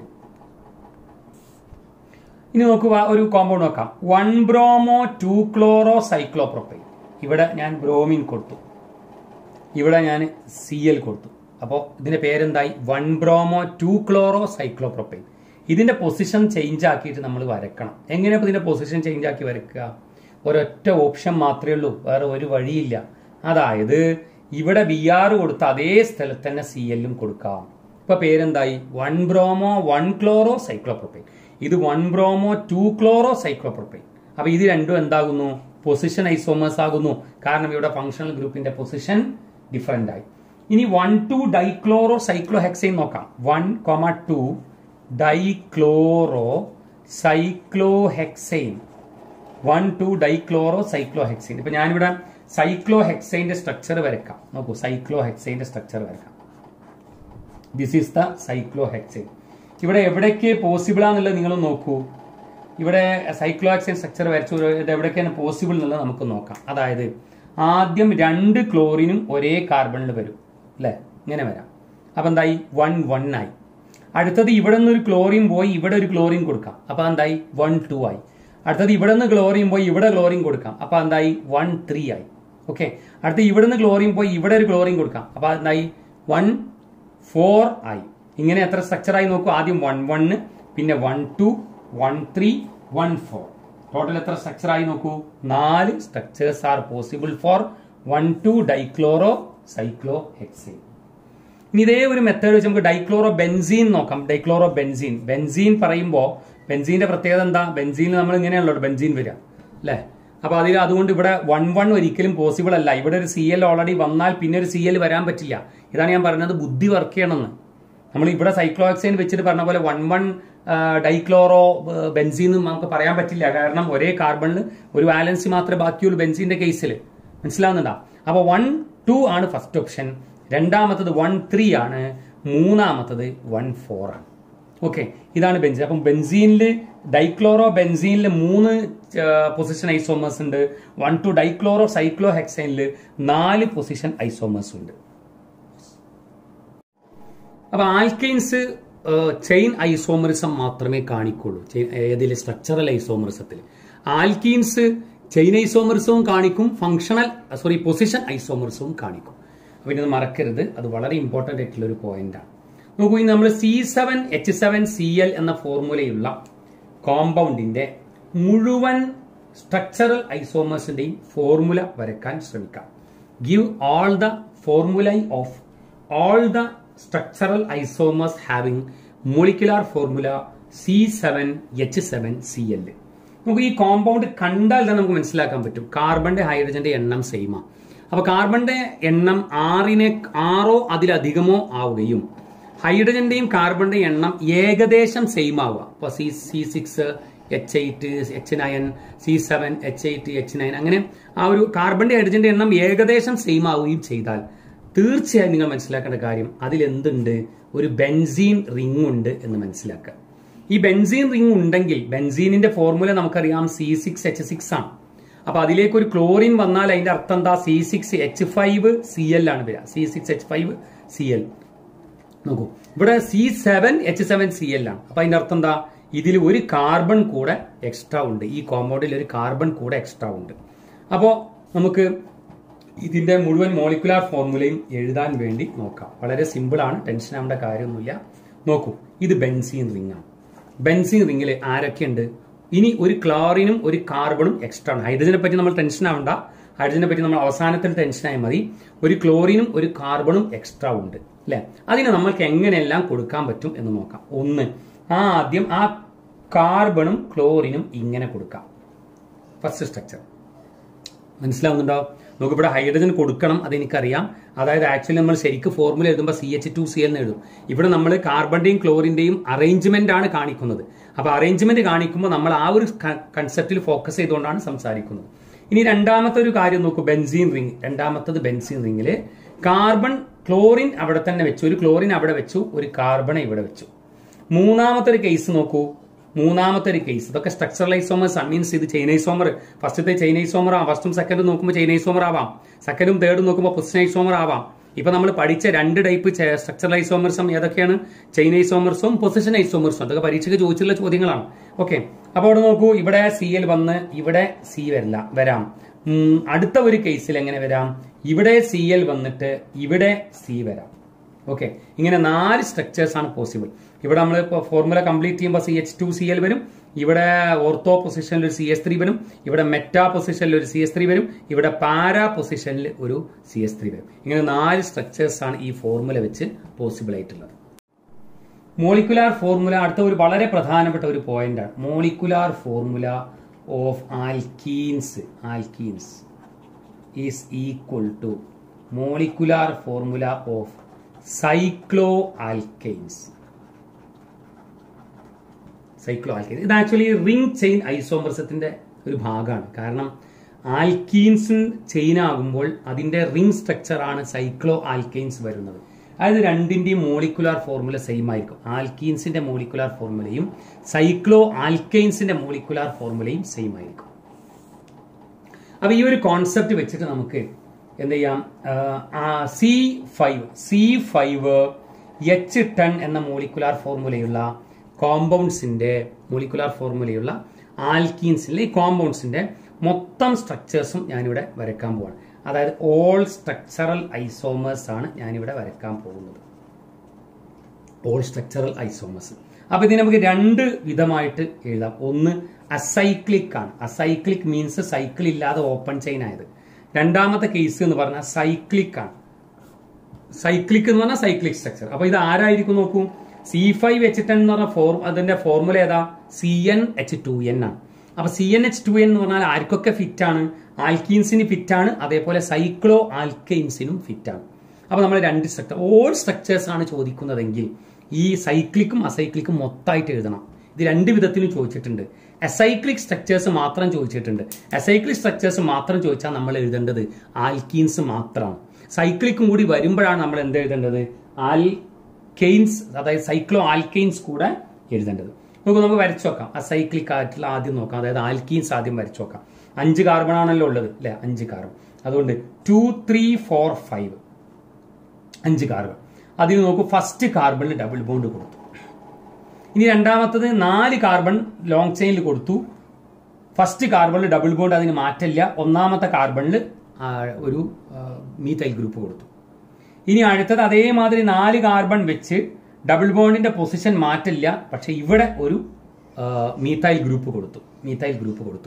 ഇനി നോക്കുക ഒരു കോമ്പൗണ്ട് നോക്കാം one bromo two chloro cyclopropane ഇവിടെ ഞാൻ ബ്രോമിൻ കൊടുത്തു ഇവിടെ ഞാൻ സി എൽ കൊടുത്തു അപ്പോൾ ഇതിന്റെ പേരെന്തായി one bromo two chloro cyclopropane ഇതിന്റെ പൊസിഷൻ ചേഞ്ച് ആക്കിയിട്ട് നമ്മൾ വരക്കണം എങ്ങനെ ഇപ്പൊ ഇതിന്റെ പൊസിഷൻ ചേഞ്ച് ആക്കി വരക്കുക ഒരൊറ്റ ഓപ്ഷൻ മാത്രമേ ഉള്ളൂ വേറെ ഒരു വഴിയില്ല അതായത് ഇവിടെ ബി ആർ കൊടുത്ത അതേ സ്ഥലത്ത് തന്നെ സി എല്ലും കൊടുക്കാം ഇപ്പൊ പേരെന്തായി one bromo one chloro cyclopropane ഇത് one bromo two chloro cyclopropane അപ്പൊ ഇത് രണ്ടും എന്താകുന്നു പൊസിഷൻ ഐസോമേഴ്സ് ആകുന്നു കാരണം ഇവിടെ ഫങ്ഷണൽ ഗ്രൂപ്പിന്റെ പൊസിഷൻ ഡിഫറെന്റ് ആയി ഇനി one two dichloro cyclohexane നോക്കാം one comma two dichloro cyclohexane one two dichloro cyclohexane ഇപ്പൊ ഞാനിവിടെ സൈക്ലോ ഹെക്സൈന്റെ സ്ട്രക്ചർ വരക്കാം നോക്കൂ സൈക്ലോ ഹെക്സൈന്റെ സ്ട്രക്ചർ വരക്കാം this is the cyclohexane ഇവിടെ എവിടേക്ക് പോസിബിൾ ആണെന്നുള്ളത് നിങ്ങൾ നോക്കൂ ഇവിടെ സൈക്ലോ ഹെക്സൈൻ സ്ട്രക്ചർ വരച്ചു ഇത് എവിടേക്കാണ് പോസിബിൾ എന്നുള്ളത് നമുക്ക് നോക്കാം അതായത് ആദ്യം രണ്ട് ക്ലോറിനും ഒരേ കാർബണിൽ വരും അല്ലെ ഇങ്ങനെ വരാം അപ്പൊ എന്തായി വൺ വൺ ആയി അടുത്തത് ഇവിടെ നിന്ന് ഒരു ക്ലോറിൻ പോയി ഇവിടെ ഒരു ക്ലോറിൻ കൊടുക്കാം അപ്പൊ എന്തായി വൺ ടു ആയി അടുത്തത് ഇവിടെ നിന്ന് ക്ലോറിൻ പോയി ഇവിടെ ക്ലോറിൻ കൊടുക്കാം അപ്പൊ എന്തായി വൺ ത്രീ ആയി ഓക്കെ അടുത്ത് ഇവിടെ നിന്ന് ക്ലോറിൻ പോയി ഇവിടെ ഒരു ക്ലോറിൻ കൊടുക്കാം അപ്പൊ എന്തായി വൺ ഫോർ ആയി ഇങ്ങനെ എത്ര സ്ട്രക്ചർ ആയി നോക്കൂ ആദ്യം വൺ വണ്ണ് പിന്നെ one two one three one four total എത്ര സ്ട്രക്ചർ ആയി നോക്കൂ നാല് structures are possible for one two dichloro cyclohexane ഇനി ഇതേ ഒരു മെത്തേഡ് വെച്ച് നമുക്ക് ഡൈക്ലോറോ ബെൻസീൻ നോക്കാം ഡൈക്ലോറോ ബെൻസീൻ ബെൻസീൻ പറയുമ്പോൾ ബെൻസീന്റെ പ്രത്യേകത എന്താ ബെൻസീനിൽ നമ്മൾ ഇങ്ങനെയാണല്ലോ ബെൻസീൻ വരിക അല്ലേ അപ്പൊ അതിൽ അതുകൊണ്ട് ഇവിടെ വൺ വൺ ഒരിക്കലും പോസിബിൾ അല്ല ഇവിടെ ഒരു സി എൽ ഓൾറെഡി വന്നാൽ പിന്നെ ഒരു സി എൽ വരാൻ പറ്റില്ല ഇതാണ് ഞാൻ പറഞ്ഞത് ബുദ്ധി വർക്ക് ചെയ്യണമെന്ന് നമ്മൾ ഇവിടെ സൈക്ലോക്സൈൻ വെച്ചിട്ട് പറഞ്ഞ പോലെ വൺ വൺ ഡൈക്ലോറോ ബെൻസീൻ നമുക്ക് പറയാൻ പറ്റില്ല കാരണം ഒരേ കാർബണിൽ ഒരു വാലൻസി മാത്രമേ ബാക്കിയുള്ളൂ ബെൻസീന്റെ കേസിൽ മനസ്സിലാവുന്നുണ്ടോ അപ്പൊ വൺ ടു ആണ് ഫസ്റ്റ് ഓപ്ഷൻ രണ്ടാമത്തത് വൺ ത്രീ ആണ് മൂന്നാമത്തത് വൺ ഫോർ ആണ് ഓക്കെ ഇതാണ് ബെൻസീൻ അപ്പം ബെൻസീനിൽ ഡൈക്ലോറോ ബെൻസീനിൽ മൂന്ന് പൊസിഷൻ ഐസോമേഴ്സ് ഉണ്ട് വൺ ടു ഡൈക്ലോറോ സൈക്ലോ ഹെക്സൈനിൽ നാല് പൊസിഷൻ ഐസോമേഴ്സ് ഉണ്ട് അപ്പൊ ആൽക്കൈൻസ് ചെയിൻ ഐസോമറിസം മാത്രമേ കാണിക്കുള്ളൂ ഏതിൽ സ്ട്രക്ചറൽ ഐസോമറിസത്തിൽ ആൽക്കീൻസ് ചെയിൻ ഐസോമറിസവും കാണിക്കും ഫങ്ഷണൽ സോറി പൊസിഷൻ ഐസോമറിസവും കാണിക്കും അപ്പൊ ഇത് മറക്കരുത് അത് വളരെ ഇമ്പോർട്ടന്റ് ആയിട്ടുള്ള ഒരു പോയിന്റ് ആണ് നോക്കൂ ഇനി നമ്മൾ C seven H seven C L എന്ന ഫോർമുലയുള്ള കോമ്പൗണ്ടിന്റെ മുഴുവൻ സ്ട്രക്ചറൽ ഐസോമേഴ്സിന്റെയും ഫോർമുല വരക്കാൻ ശ്രമിക്കാം give all the formulae of all the structural isomers having molecular formula C seven H seven C L നമുക്ക് ഈ കോമ്പൗണ്ട് കണ്ടാൽ തന്നെ നമുക്ക് മനസ്സിലാക്കാൻ പറ്റും കാർബണിന്റെ ഹൈഡ്രജന്റെ എണ്ണം സെയിമാണ് അപ്പൊ കാർബണിന്റെ എണ്ണം ആറിനെ ആറോ അതിലധികമോ ആവുകയും ഹൈഡ്രജന്റെയും കാർബണിന്റെയും എണ്ണം ഏകദേശം സെയിം ആവുക ഇപ്പൊ C C six H eight H nine C seven H eight H nine അങ്ങനെ ആ ഒരു കാർബണിന്റെ ഹൈഡ്രജന്റെ എണ്ണം ഏകദേശം സെയിം ആവുകയും ചെയ്താൽ തീർച്ചയായും നിങ്ങൾ മനസ്സിലാക്കേണ്ട കാര്യം അതിലെന്തുണ്ട് ഒരു ബെൻസീൻ റിംഗ് ഉണ്ട് എന്ന് മനസ്സിലാക്കുക ഈ ബെൻസീൻ റിംഗ് ഉണ്ടെങ്കിൽ ബെൻസീനിന്റെ ഫോർമുല നമുക്കറിയാം സി സിക്സ് എച്ച് സിക്സ് ആണ് അപ്പൊ അതിലേക്ക് ഒരു ക്ലോറിൻ വന്നാൽ അതിന്റെ അർത്ഥം എന്താ C six H five C L ആണ് വരിക C six H five C L നോക്കൂ ഇവിടെ C seven H seven C L ആണ് അപ്പൊ അതിന്റെ അർത്ഥം എന്താ ഇതിൽ ഒരു കാർബൺ കൂടെ എക്സ്ട്രാ ഉണ്ട് ഈ കോമ്പൗണ്ടിൽ ഒരു കാർബൺ കൂടെ എക്സ്ട്രാ ഉണ്ട് അപ്പോൾ നമുക്ക് ഇതിന്റെ മുഴുവൻ മോളിക്കുലാർ ഫോർമുലയും എഴുതാൻ വേണ്ടി നോക്കാം വളരെ സിമ്പിൾ ആണ് ടെൻഷൻ ആവേണ്ട കാര്യമൊന്നുമില്ല നോക്കൂ ഇത് ബെൻസീൻ റിംഗ് ആണ് ബെൻസീൻ റിംഗിൽ ആരൊക്കെയുണ്ട് ഇനി ഒരു ക്ലോറിനും ഒരു കാർബണും എക്സ്ട്രാ ആണ് ഹൈഡ്രജനെ പറ്റി നമ്മൾ ടെൻഷൻ ആവണ്ട ഹൈഡ്രജനെ പറ്റി നമ്മൾ അവസാനത്തിൽ ടെൻഷൻ ആയാൽ മതി ഒരു ക്ലോറിനും ഒരു കാർബണും എക്സ്ട്രാ ഉണ്ട് അല്ലെ അതിനെ നമ്മൾക്ക് എങ്ങനെയെല്ലാം കൊടുക്കാൻ പറ്റും എന്ന് നോക്കാം ഒന്ന് ആദ്യം ആ കാർബണും ക്ലോറിനും ഇങ്ങനെ കൊടുക്കാം ഫസ്റ്റ് സ്ട്രക്ചർ മനസ്സിലാവുന്നുണ്ടോ നമുക്ക് ഇവിടെ ഹൈഡ്രജൻ കൊടുക്കണം അതെനിക്കറിയാം അതായത് ആക്ച്വലി നമ്മൾ ശരിക്കും ഫോർമുല എഴുതുമ്പോൾ സി എച്ച് ടു സി എന്ന് എഴുതും ഇവിടെ നമ്മൾ കാർബണിന്റെയും ക്ലോറിന്റെയും അറേഞ്ച്മെന്റ് ആണ് കാണിക്കുന്നത് അപ്പൊ അറേഞ്ച്മെന്റ് കാണിക്കുമ്പോൾ നമ്മൾ ആ ഒരു കൺസെപ്റ്റിൽ ഫോക്കസ് ചെയ്തുകൊണ്ടാണ് സംസാരിക്കുന്നത് ഇനി രണ്ടാമത്തെ ഒരു കാര്യം നോക്കൂ ബെൻസീൻ റിംഗ് രണ്ടാമത്തത് ബെൻസീൻ റിംഗില് കാർബൺ ക്ലോറിൻ അവിടെ തന്നെ വെച്ചു ഒരു ക്ലോറിൻ അവിടെ വെച്ചു ഒരു കാർബൺ ഇവിടെ വെച്ചു മൂന്നാമത്തെ ഒരു കേസ് നോക്കൂ മൂന്നാമത്തെ ഒരു കേസ് ഇതൊക്കെ സ്ട്രക്ചറൽ ഐസോമേഴ്സ് ആണ് മീൻസ് ഇത് ചൈനൈസോമർ ഫസ്റ്റത്തെ ചൈനൈസോമർ ആവാം ഫസ്റ്റും സെക്കൻഡും നോക്കുമ്പോൾ ചൈനൈസോമർ ആവാം സെക്കൻഡും തേർഡും നോക്കുമ്പോൾ പൊസിഷൻ ഐസോമർ ആവാം ഇപ്പൊ നമ്മൾ പഠിച്ച രണ്ട് ടൈപ്പ് സ്ട്രക്ചറൽ ഐസോമർസും ഏതൊക്കെയാണ് ചൈനൈസോമർസും പൊസിഷൻ ഐസോമർസും അതൊക്കെ പരീക്ഷയ്ക്ക് ചോദിച്ചുള്ള ചോദ്യങ്ങളാണ് ഓക്കെ അപ്പോൾ അവിടെ നോക്കൂ ഇവിടെ സി എൽ വന്ന് ഇവിടെ സി വരില്ല വരാം ഉം, അടുത്ത ഒരു കേസിൽ എങ്ങനെ വരാം ഇവിടെ സി എൽ വന്നിട്ട് ഇവിടെ സി വരാം ഓക്കെ ഇങ്ങനെ നാല് സ്ട്രക്ചേഴ്സ് ആണ് പോസിബിൾ ഇവിടെ നമ്മൾ ഇപ്പോൾ ഫോർമുല കംപ്ലീറ്റ് ചെയ്യുമ്പോൾ C H two C L വരും ഇവിടെ ഓർത്തോ പൊസിഷനിൽ ഒരു സി എസ് ത്രീ വരും ഇവിടെ മെറ്റാ പൊസിഷനിൽ ഒരു സി എസ് ത്രീ വരും ഇവിടെ പാരാ പൊസിഷനിൽ ഒരു സി എസ് ത്രീ വരും ഇങ്ങനെ നാല് സ്ട്രക്ചേഴ്സ് ആണ് ഈ ഫോർമുല വെച്ച് പോസിബിൾ ആയിട്ടുള്ളത് മോളിക്കുലാർ ഫോർമുല അടുത്ത ഒരു വളരെ പ്രധാനപ്പെട്ട ഒരു പോയിന്റ് ആണ് molecular formula of alkenes alkenes is equal to molecular formula of cycloalkanes cycloalkanes ഇത് ആക്ച്വലി റിംഗ് ചെയിൻ ഐസോമർസത്തിന്റെ ഒരു ഭാഗമാണ് കാരണം ആൽക്കീൻസ് ചെയിൻ ആകുമ്പോൾ അതിന്റെ റിംഗ് സ്ട്രക്ചർ ആണ് സൈക്ലോ ആൽക്കൈൻസ് വരുന്നത് അതായത് രണ്ടിന്റെയും മോളിക്കുലാർ ഫോർമുല സെയിം ആയിരിക്കും ആൽക്കീൻസിന്റെ മോളിക്കുലാർ ഫോർമുലയും സൈക്ലോ ആൽക്കൈൻസിന്റെ മോളിക്കുലാർ ഫോർമുലയും സെയിം ആയിരിക്കും അപ്പൊ ഈ ഒരു കോൺസെപ്റ്റ് വെച്ചിട്ട് നമുക്ക് എന്ത് ചെയ്യാം C five C five H ten എന്ന മോളിക്കുലാർ ഫോർമുലയുള്ള കോമ്പൗണ്ട്സിന്റെ മോളിക്കുലാർ ഫോർമുലയുള്ള ആൽക്കീൻസിലെ ഈ കോമ്പൗണ്ട്സിന്റെ മൊത്തം സ്ട്രക്ചേഴ്സും ഞാനിവിടെ വരയ്ക്കാൻ പോവാണ് അതായത് ഓൾ സ്ട്രക്ചറൽ ഐസോമേഴ്സ് ആണ് ഞാനിവിടെ വരയ്ക്കാൻ പോകുന്നത് ഓൾ സ്ട്രക്ചറൽ ഐസോമേഴ്സ് അപ്പൊ ഇതിനെ നമുക്ക് രണ്ട് വിധമായിട്ട് എഴുതാം ഒന്ന് അസൈക്ലിക് ആണ് അസൈക്ലിക് മീൻസ് സൈക്കിൾ ഇല്ലാതെ ഓപ്പൺ ചെയിൻ ആയത് രണ്ടാമത്തെ കേസ് എന്ന് പറഞ്ഞാൽ സൈക്ലിക് ആണ് സൈക്ലിക് എന്ന് പറഞ്ഞാൽ സൈക്ലിക് സ്ട്രക്ചർ അപ്പൊ ഇത് ആരായിരിക്കും നോക്കൂ സി ഫൈവ് എച്ച് ടെൻ എന്ന് പറഞ്ഞ ഫോർ അതിന്റെ ഫോർമുല ഏതാ C N H two N ആണ് അപ്പൊ C N H two N എന്ന് പറഞ്ഞാൽ ആർക്കൊക്കെ ഫിറ്റ് ആണ് ആൽക്കീൻസിന് ഫിറ്റ് ആണ് അതേപോലെ സൈക്ലോ ആൽക്കൈൻസിനും ഫിറ്റ് ആണ് അപ്പൊ നമ്മൾ രണ്ട് സ്ട്രക്ചർ ഓൾ സ്ട്രക്ചേഴ്സ് ആണ് ചോദിക്കുന്നതെങ്കിൽ ഈ സൈക്ലിക്കും അസൈക്ലിക്കും മൊത്തമായിട്ട് എഴുതണം ഇത് രണ്ട് വിധത്തിലും ചോദിച്ചിട്ടുണ്ട് അസൈക്ലിക് സ്ട്രക്ചേഴ്സ് മാത്രം ചോദിച്ചിട്ടുണ്ട് അസൈക്ലിക് സ്ട്രക്ചേഴ്സ് മാത്രം ചോദിച്ചാൽ നമ്മൾ എഴുതേണ്ടത് ആൽക്കീൻസ് മാത്രമാണ് സൈക്ലിക്കും കൂടി വരുമ്പോഴാണ് നമ്മൾ എന്ത് എഴുതേണ്ടത് ആൽക്കെയിൻസ് അതായത് സൈക്ലോ ആൽക്കെയിൻസ് കൂടെ എഴുതേണ്ടത് നമുക്ക് നമുക്ക് വരച്ചു നോക്കാം അസൈക്ലിക് ആയിട്ടുള്ള ആദ്യം നോക്കാം അതായത് ആൽക്കീൻസ് ആദ്യം വരച്ചു നോക്കാം അഞ്ച് കാർബൺ ആണല്ലോ ഉള്ളത് അല്ലെ അഞ്ച് കാർബൺ അതുകൊണ്ട് ടു ത്രീ ഫോർ ഫൈവ് അഞ്ച് കാർബൺ അതിൽ നോക്കൂ ഫസ്റ്റ് കാർബണിൽ ഡബിൾ ബോണ്ട് കൊടുത്തു ഇനി രണ്ടാമത്തത് നാല് കാർബൺ ലോങ് ചെയിനിൽ കൊടുത്തു ഫസ്റ്റ് കാർബണിൽ ഡബിൾ ബോണ്ട് അതിന് മാറ്റില്ല ഒന്നാമത്തെ കാർബണിൽ ഒരു മീത്തൈൽ ഗ്രൂപ്പ് കൊടുത്തു ഇനി അടുത്തത് അതേമാതിരി നാല് കാർബൺ വെച്ച് ഡബിൾ ബോണ്ടിന്റെ പൊസിഷൻ മാറ്റില്ല പക്ഷെ ഇവിടെ ഒരു മീത്തൈൽ ഗ്രൂപ്പ് കൊടുത്തു മീത്തൈൽ ഗ്രൂപ്പ് കൊടുത്തു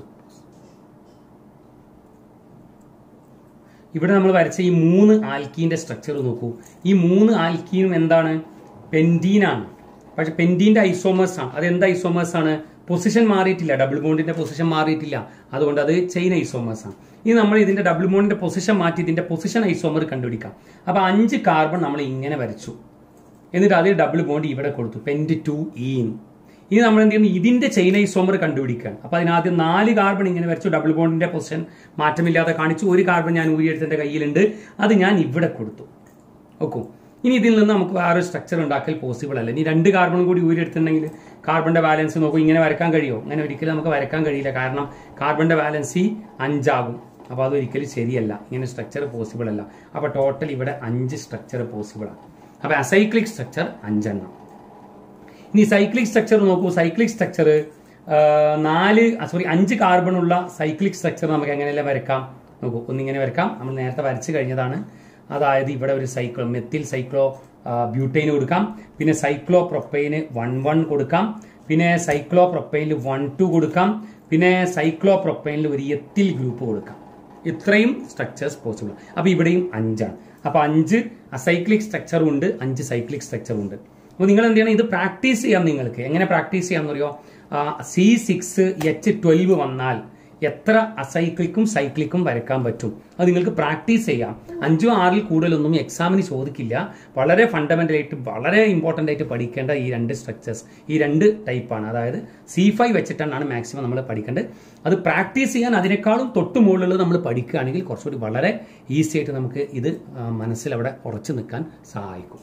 ഇവിടെ നമ്മൾ വരച്ച ഈ മൂന്ന് ആൽക്കീന്റെ സ്ട്രക്ചർ നോക്കൂ ഈ മൂന്ന് ആൽക്കീനും എന്താണ് പെൻറ്റീനാണ് പക്ഷെ പെൻറ്റീന്റെ ഐസോമേഴ്സ് ആണ് അത് എന്ത് ഐസോമേഴ്സ് ആണ് പൊസിഷൻ മാറിയിട്ടില്ല ഡബിൾ ബോണ്ടിന്റെ പൊസിഷൻ മാറിയിട്ടില്ല അതുകൊണ്ട് അത് ചെയിൻ ഐസോമേഴ്സ് ആണ് ഇനി നമ്മൾ ഇതിന്റെ ഡബിൾ ബോണ്ടിന്റെ പൊസിഷൻ മാറ്റി ഇതിന്റെ പൊസിഷൻ ഐസോമർ കണ്ടുപിടിക്കാം അപ്പൊ അഞ്ച് കാർബൺ നമ്മൾ ഇങ്ങനെ വരച്ചു എന്നിട്ട് അതേ ഡബിൾ ബോണ്ട് ഇവിടെ കൊടുത്തു പെന്റ് ടു ഈൻ ഇനി നമ്മൾ എന്ത് ചെയ്യുന്നു ഇതിന്റെ ചെയിൻ ഐസോമർ കണ്ടുപിടിക്കുകയാണ് അപ്പൊ അതിനാദ്യം നാല് കാർബൺ ഇങ്ങനെ വരച്ചു ഡബിൾ ബോണ്ടിന്റെ പൊസിഷൻ മാറ്റമില്ലാതെ കാണിച്ചു ഒരു കാർബൺ ഞാൻ ഊരിയെടുത്ത് എന്റെ കയ്യിലുണ്ട് അത് ഞാൻ ഇവിടെ കൊടുത്തു ഓക്കു ഇനി ഇതിൽ നിന്ന് നമുക്ക് വേറെ സ്ട്രക്ചർ ഉണ്ടാക്കൽ പോസിബിൾ അല്ല ഇനി രണ്ട് കാർബൺ കൂടി ഊരിയെടുത്തിട്ടുണ്ടെങ്കിൽ കാർബണിന്റെ ബാലൻസ് നോക്കൂ ഇങ്ങനെ വരക്കാൻ കഴിയുമോ അങ്ങനെ ഒരിക്കലും നമുക്ക് വരക്കാൻ കഴിയില്ല കാരണം കാർബണിന്റെ ബാലൻസ് ഈ അഞ്ചാകും അപ്പോൾ അതൊരിക്കലും ശരിയല്ല ഇങ്ങനെ സ്ട്രക്ചർ പോസിബിൾ അല്ല അപ്പോൾ ടോട്ടൽ ഇവിടെ അഞ്ച് സ്ട്രക്ചർ പോസിബിൾ ആണ് അപ്പോൾ അസൈക്ലിക് സ്ട്രക്ചർ അഞ്ചെണ്ണം ഇനി സൈക്ലിക് സ്ട്രക്ചർ നോക്കൂ സൈക്ലിക് സ്ട്രക്ചർ നാല് സോറി അഞ്ച് കാർബൺ ഉള്ള സൈക്ലിക് സ്ട്രക്ചർ നമുക്ക് എങ്ങനെയല്ല വരക്കാം നോക്കൂ ഒന്നിങ്ങനെ വരക്കാം നമ്മൾ നേരത്തെ വരച്ചു കഴിഞ്ഞതാണ് അതായത് ഇവിടെ ഒരു സൈക്ലോ മെത്തിൽ സൈക്ലോ ബ്യൂട്ടൈന് കൊടുക്കാം പിന്നെ സൈക്ലോ പ്രൊപ്പൈന് വൺ വൺ കൊടുക്കാം പിന്നെ സൈക്ലോ പ്രൊപ്പൈനിൽ വൺ ടു കൊടുക്കാം പിന്നെ സൈക്ലോ പ്രൊപ്പൈനിൽ ഒരു എത്തിൽ ഗ്രൂപ്പ് കൊടുക്കാം ഇത്രയും സ്ട്രക്ചേഴ്സ് പോസിബിൾ അപ്പോൾ ഇവിടെയും അഞ്ചാണ് അപ്പോൾ അഞ്ച് അസൈക്ലിക് സ്ട്രക്ചറും ഉണ്ട് അഞ്ച് സൈക്ലിക് സ്ട്രക്ചറും ഉണ്ട് അപ്പോൾ നിങ്ങൾ എന്ത് ചെയ്യണം ഇത് പ്രാക്ടീസ് ചെയ്യാം നിങ്ങൾക്ക് എങ്ങനെ പ്രാക്ടീസ് ചെയ്യാമെന്ന് അറിയോ സി സിക്സ് എച്ച് ട്വൽവ് വന്നാൽ എത്ര അസൈക്ലിക്കും സൈക്ലിക്കും വരക്കാൻ പറ്റും അത് നിങ്ങൾക്ക് പ്രാക്ടീസ് ചെയ്യാം അഞ്ചോ ആറിൽ കൂടുതലൊന്നും എക്സാമിന് ചോദിക്കില്ല വളരെ ഫണ്ടമെന്റൽ ആയിട്ട് വളരെ ഇമ്പോർട്ടന്റ് ആയിട്ട് പഠിക്കേണ്ട ഈ രണ്ട് സ്ട്രക്ചേഴ്സ് ഈ രണ്ട് ടൈപ്പാണ് അതായത് സി ഫൈവ് വെച്ചിട്ടാണ് മാക്സിമം നമ്മൾ പഠിക്കേണ്ടത് അത് പ്രാക്ടീസ് ചെയ്യാൻ അതിനേക്കാളും തൊട്ട് മുകളിലുള്ളത് നമ്മൾ പഠിക്കുകയാണെങ്കിൽ കുറച്ചുകൂടി വളരെ ഈസി ആയിട്ട് നമുക്ക് ഇത് ആ, മനസ്സിൽ അവിടെ ഉറച്ചു നിൽക്കാൻ സഹായിക്കും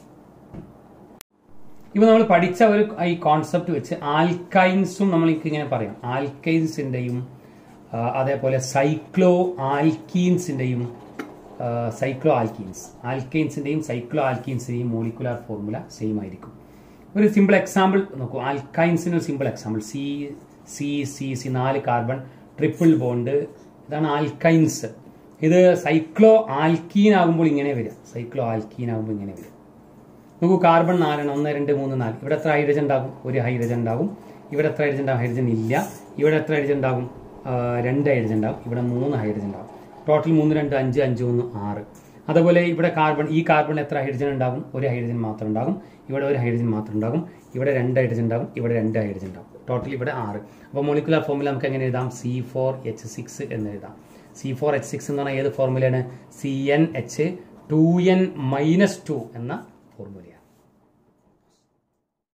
ഇപ്പൊ നമ്മൾ പഠിച്ച ഒരു ഈ കോൺസെപ്റ്റ് വെച്ച് ആൽക്കൈൻസും നമ്മൾക്ക് ഇങ്ങനെ പറയാം ആൽക്കൈൻസിന്റെയും ആ, അതേപോലെ സൈക്ലോ ആൽക്കീൻസിന്റെയും സൈക്ലോ ആൽക്കീൻസ് ആൽക്കൈൻസിന്റെയും സൈക്ലോ ആൽക്കീൻസിന്റെയും മോളിക്കുലാർ ഫോർമുല സെയിം ആയിരിക്കും ഒരു സിമ്പിൾ എക്സാമ്പിൾ നോക്കൂ ആൽക്കൈൻസിന് ഒരു simple example C C C C നാല് കാർബൺ ട്രിപ്പിൾ ബോണ്ട് ഇതാണ് ആൽക്കൈൻസ് ഇത് സൈക്ലോ ആൽക്കീൻ ആകുമ്പോൾ ഇങ്ങനെ വരിക സൈക്ലോ ആൽക്കീൻ ആകുമ്പോൾ ഇങ്ങനെ വരിക നോക്കൂ കാർബൺ നാലെണ്ണം ഒന്ന് രണ്ട് മൂന്ന് നാല് ഇവിടെ എത്ര ഹൈഡ്രജൻ ഉണ്ടാകും ഒരു ഹൈഡ്രജൻ ഉണ്ടാകും ഇവിടെ എത്ര ഹൈഡ്രജൻ ഉണ്ടാകും ഹൈഡ്രജൻ ഇല്ല ഇവിടെ എത്ര ഹൈഡ്രജൻ ഉണ്ടാകും ആ, രണ്ട് ഹൈഡ്രജൻ ഉണ്ടാകും ഇവിടെ മൂന്ന് ഹൈഡ്രജൻ ഉണ്ടാകും ടോട്ടൽ മൂന്ന് രണ്ട് അഞ്ച് അഞ്ച് ഒന്ന് ആറ് അതുപോലെ ഇവിടെ കാർബൺ ഈ കാർബൺ എത്ര ഹൈഡ്രജൻ ഉണ്ടാകും ഒരു ഹൈഡ്രജൻ മാത്രം ഉണ്ടാകും ഇവിടെ ഒരു ഹൈഡ്രജൻ മാത്രം ഉണ്ടാകും ഇവിടെ രണ്ട് ഹൈഡ്രജൻ ഉണ്ടാകും ഇവിടെ രണ്ട് ഹൈഡ്രജൻ ഉണ്ടാകും ടോട്ടൽ ഇവിടെ ആറ് അപ്പോൾ മോളിക്കുലർ ഫോർമുല നമുക്ക് എങ്ങനെ എഴുതാം സി ഫോർ എച്ച് സിക്സ് എന്ന് എഴുതാം സി ഫോർ എച്ച് സിക്സ് എന്ന് പറഞ്ഞാൽ ഏത് ഫോർമുലയാണ് C N H two N minus two എന്ന ഫോർമുലയാണ്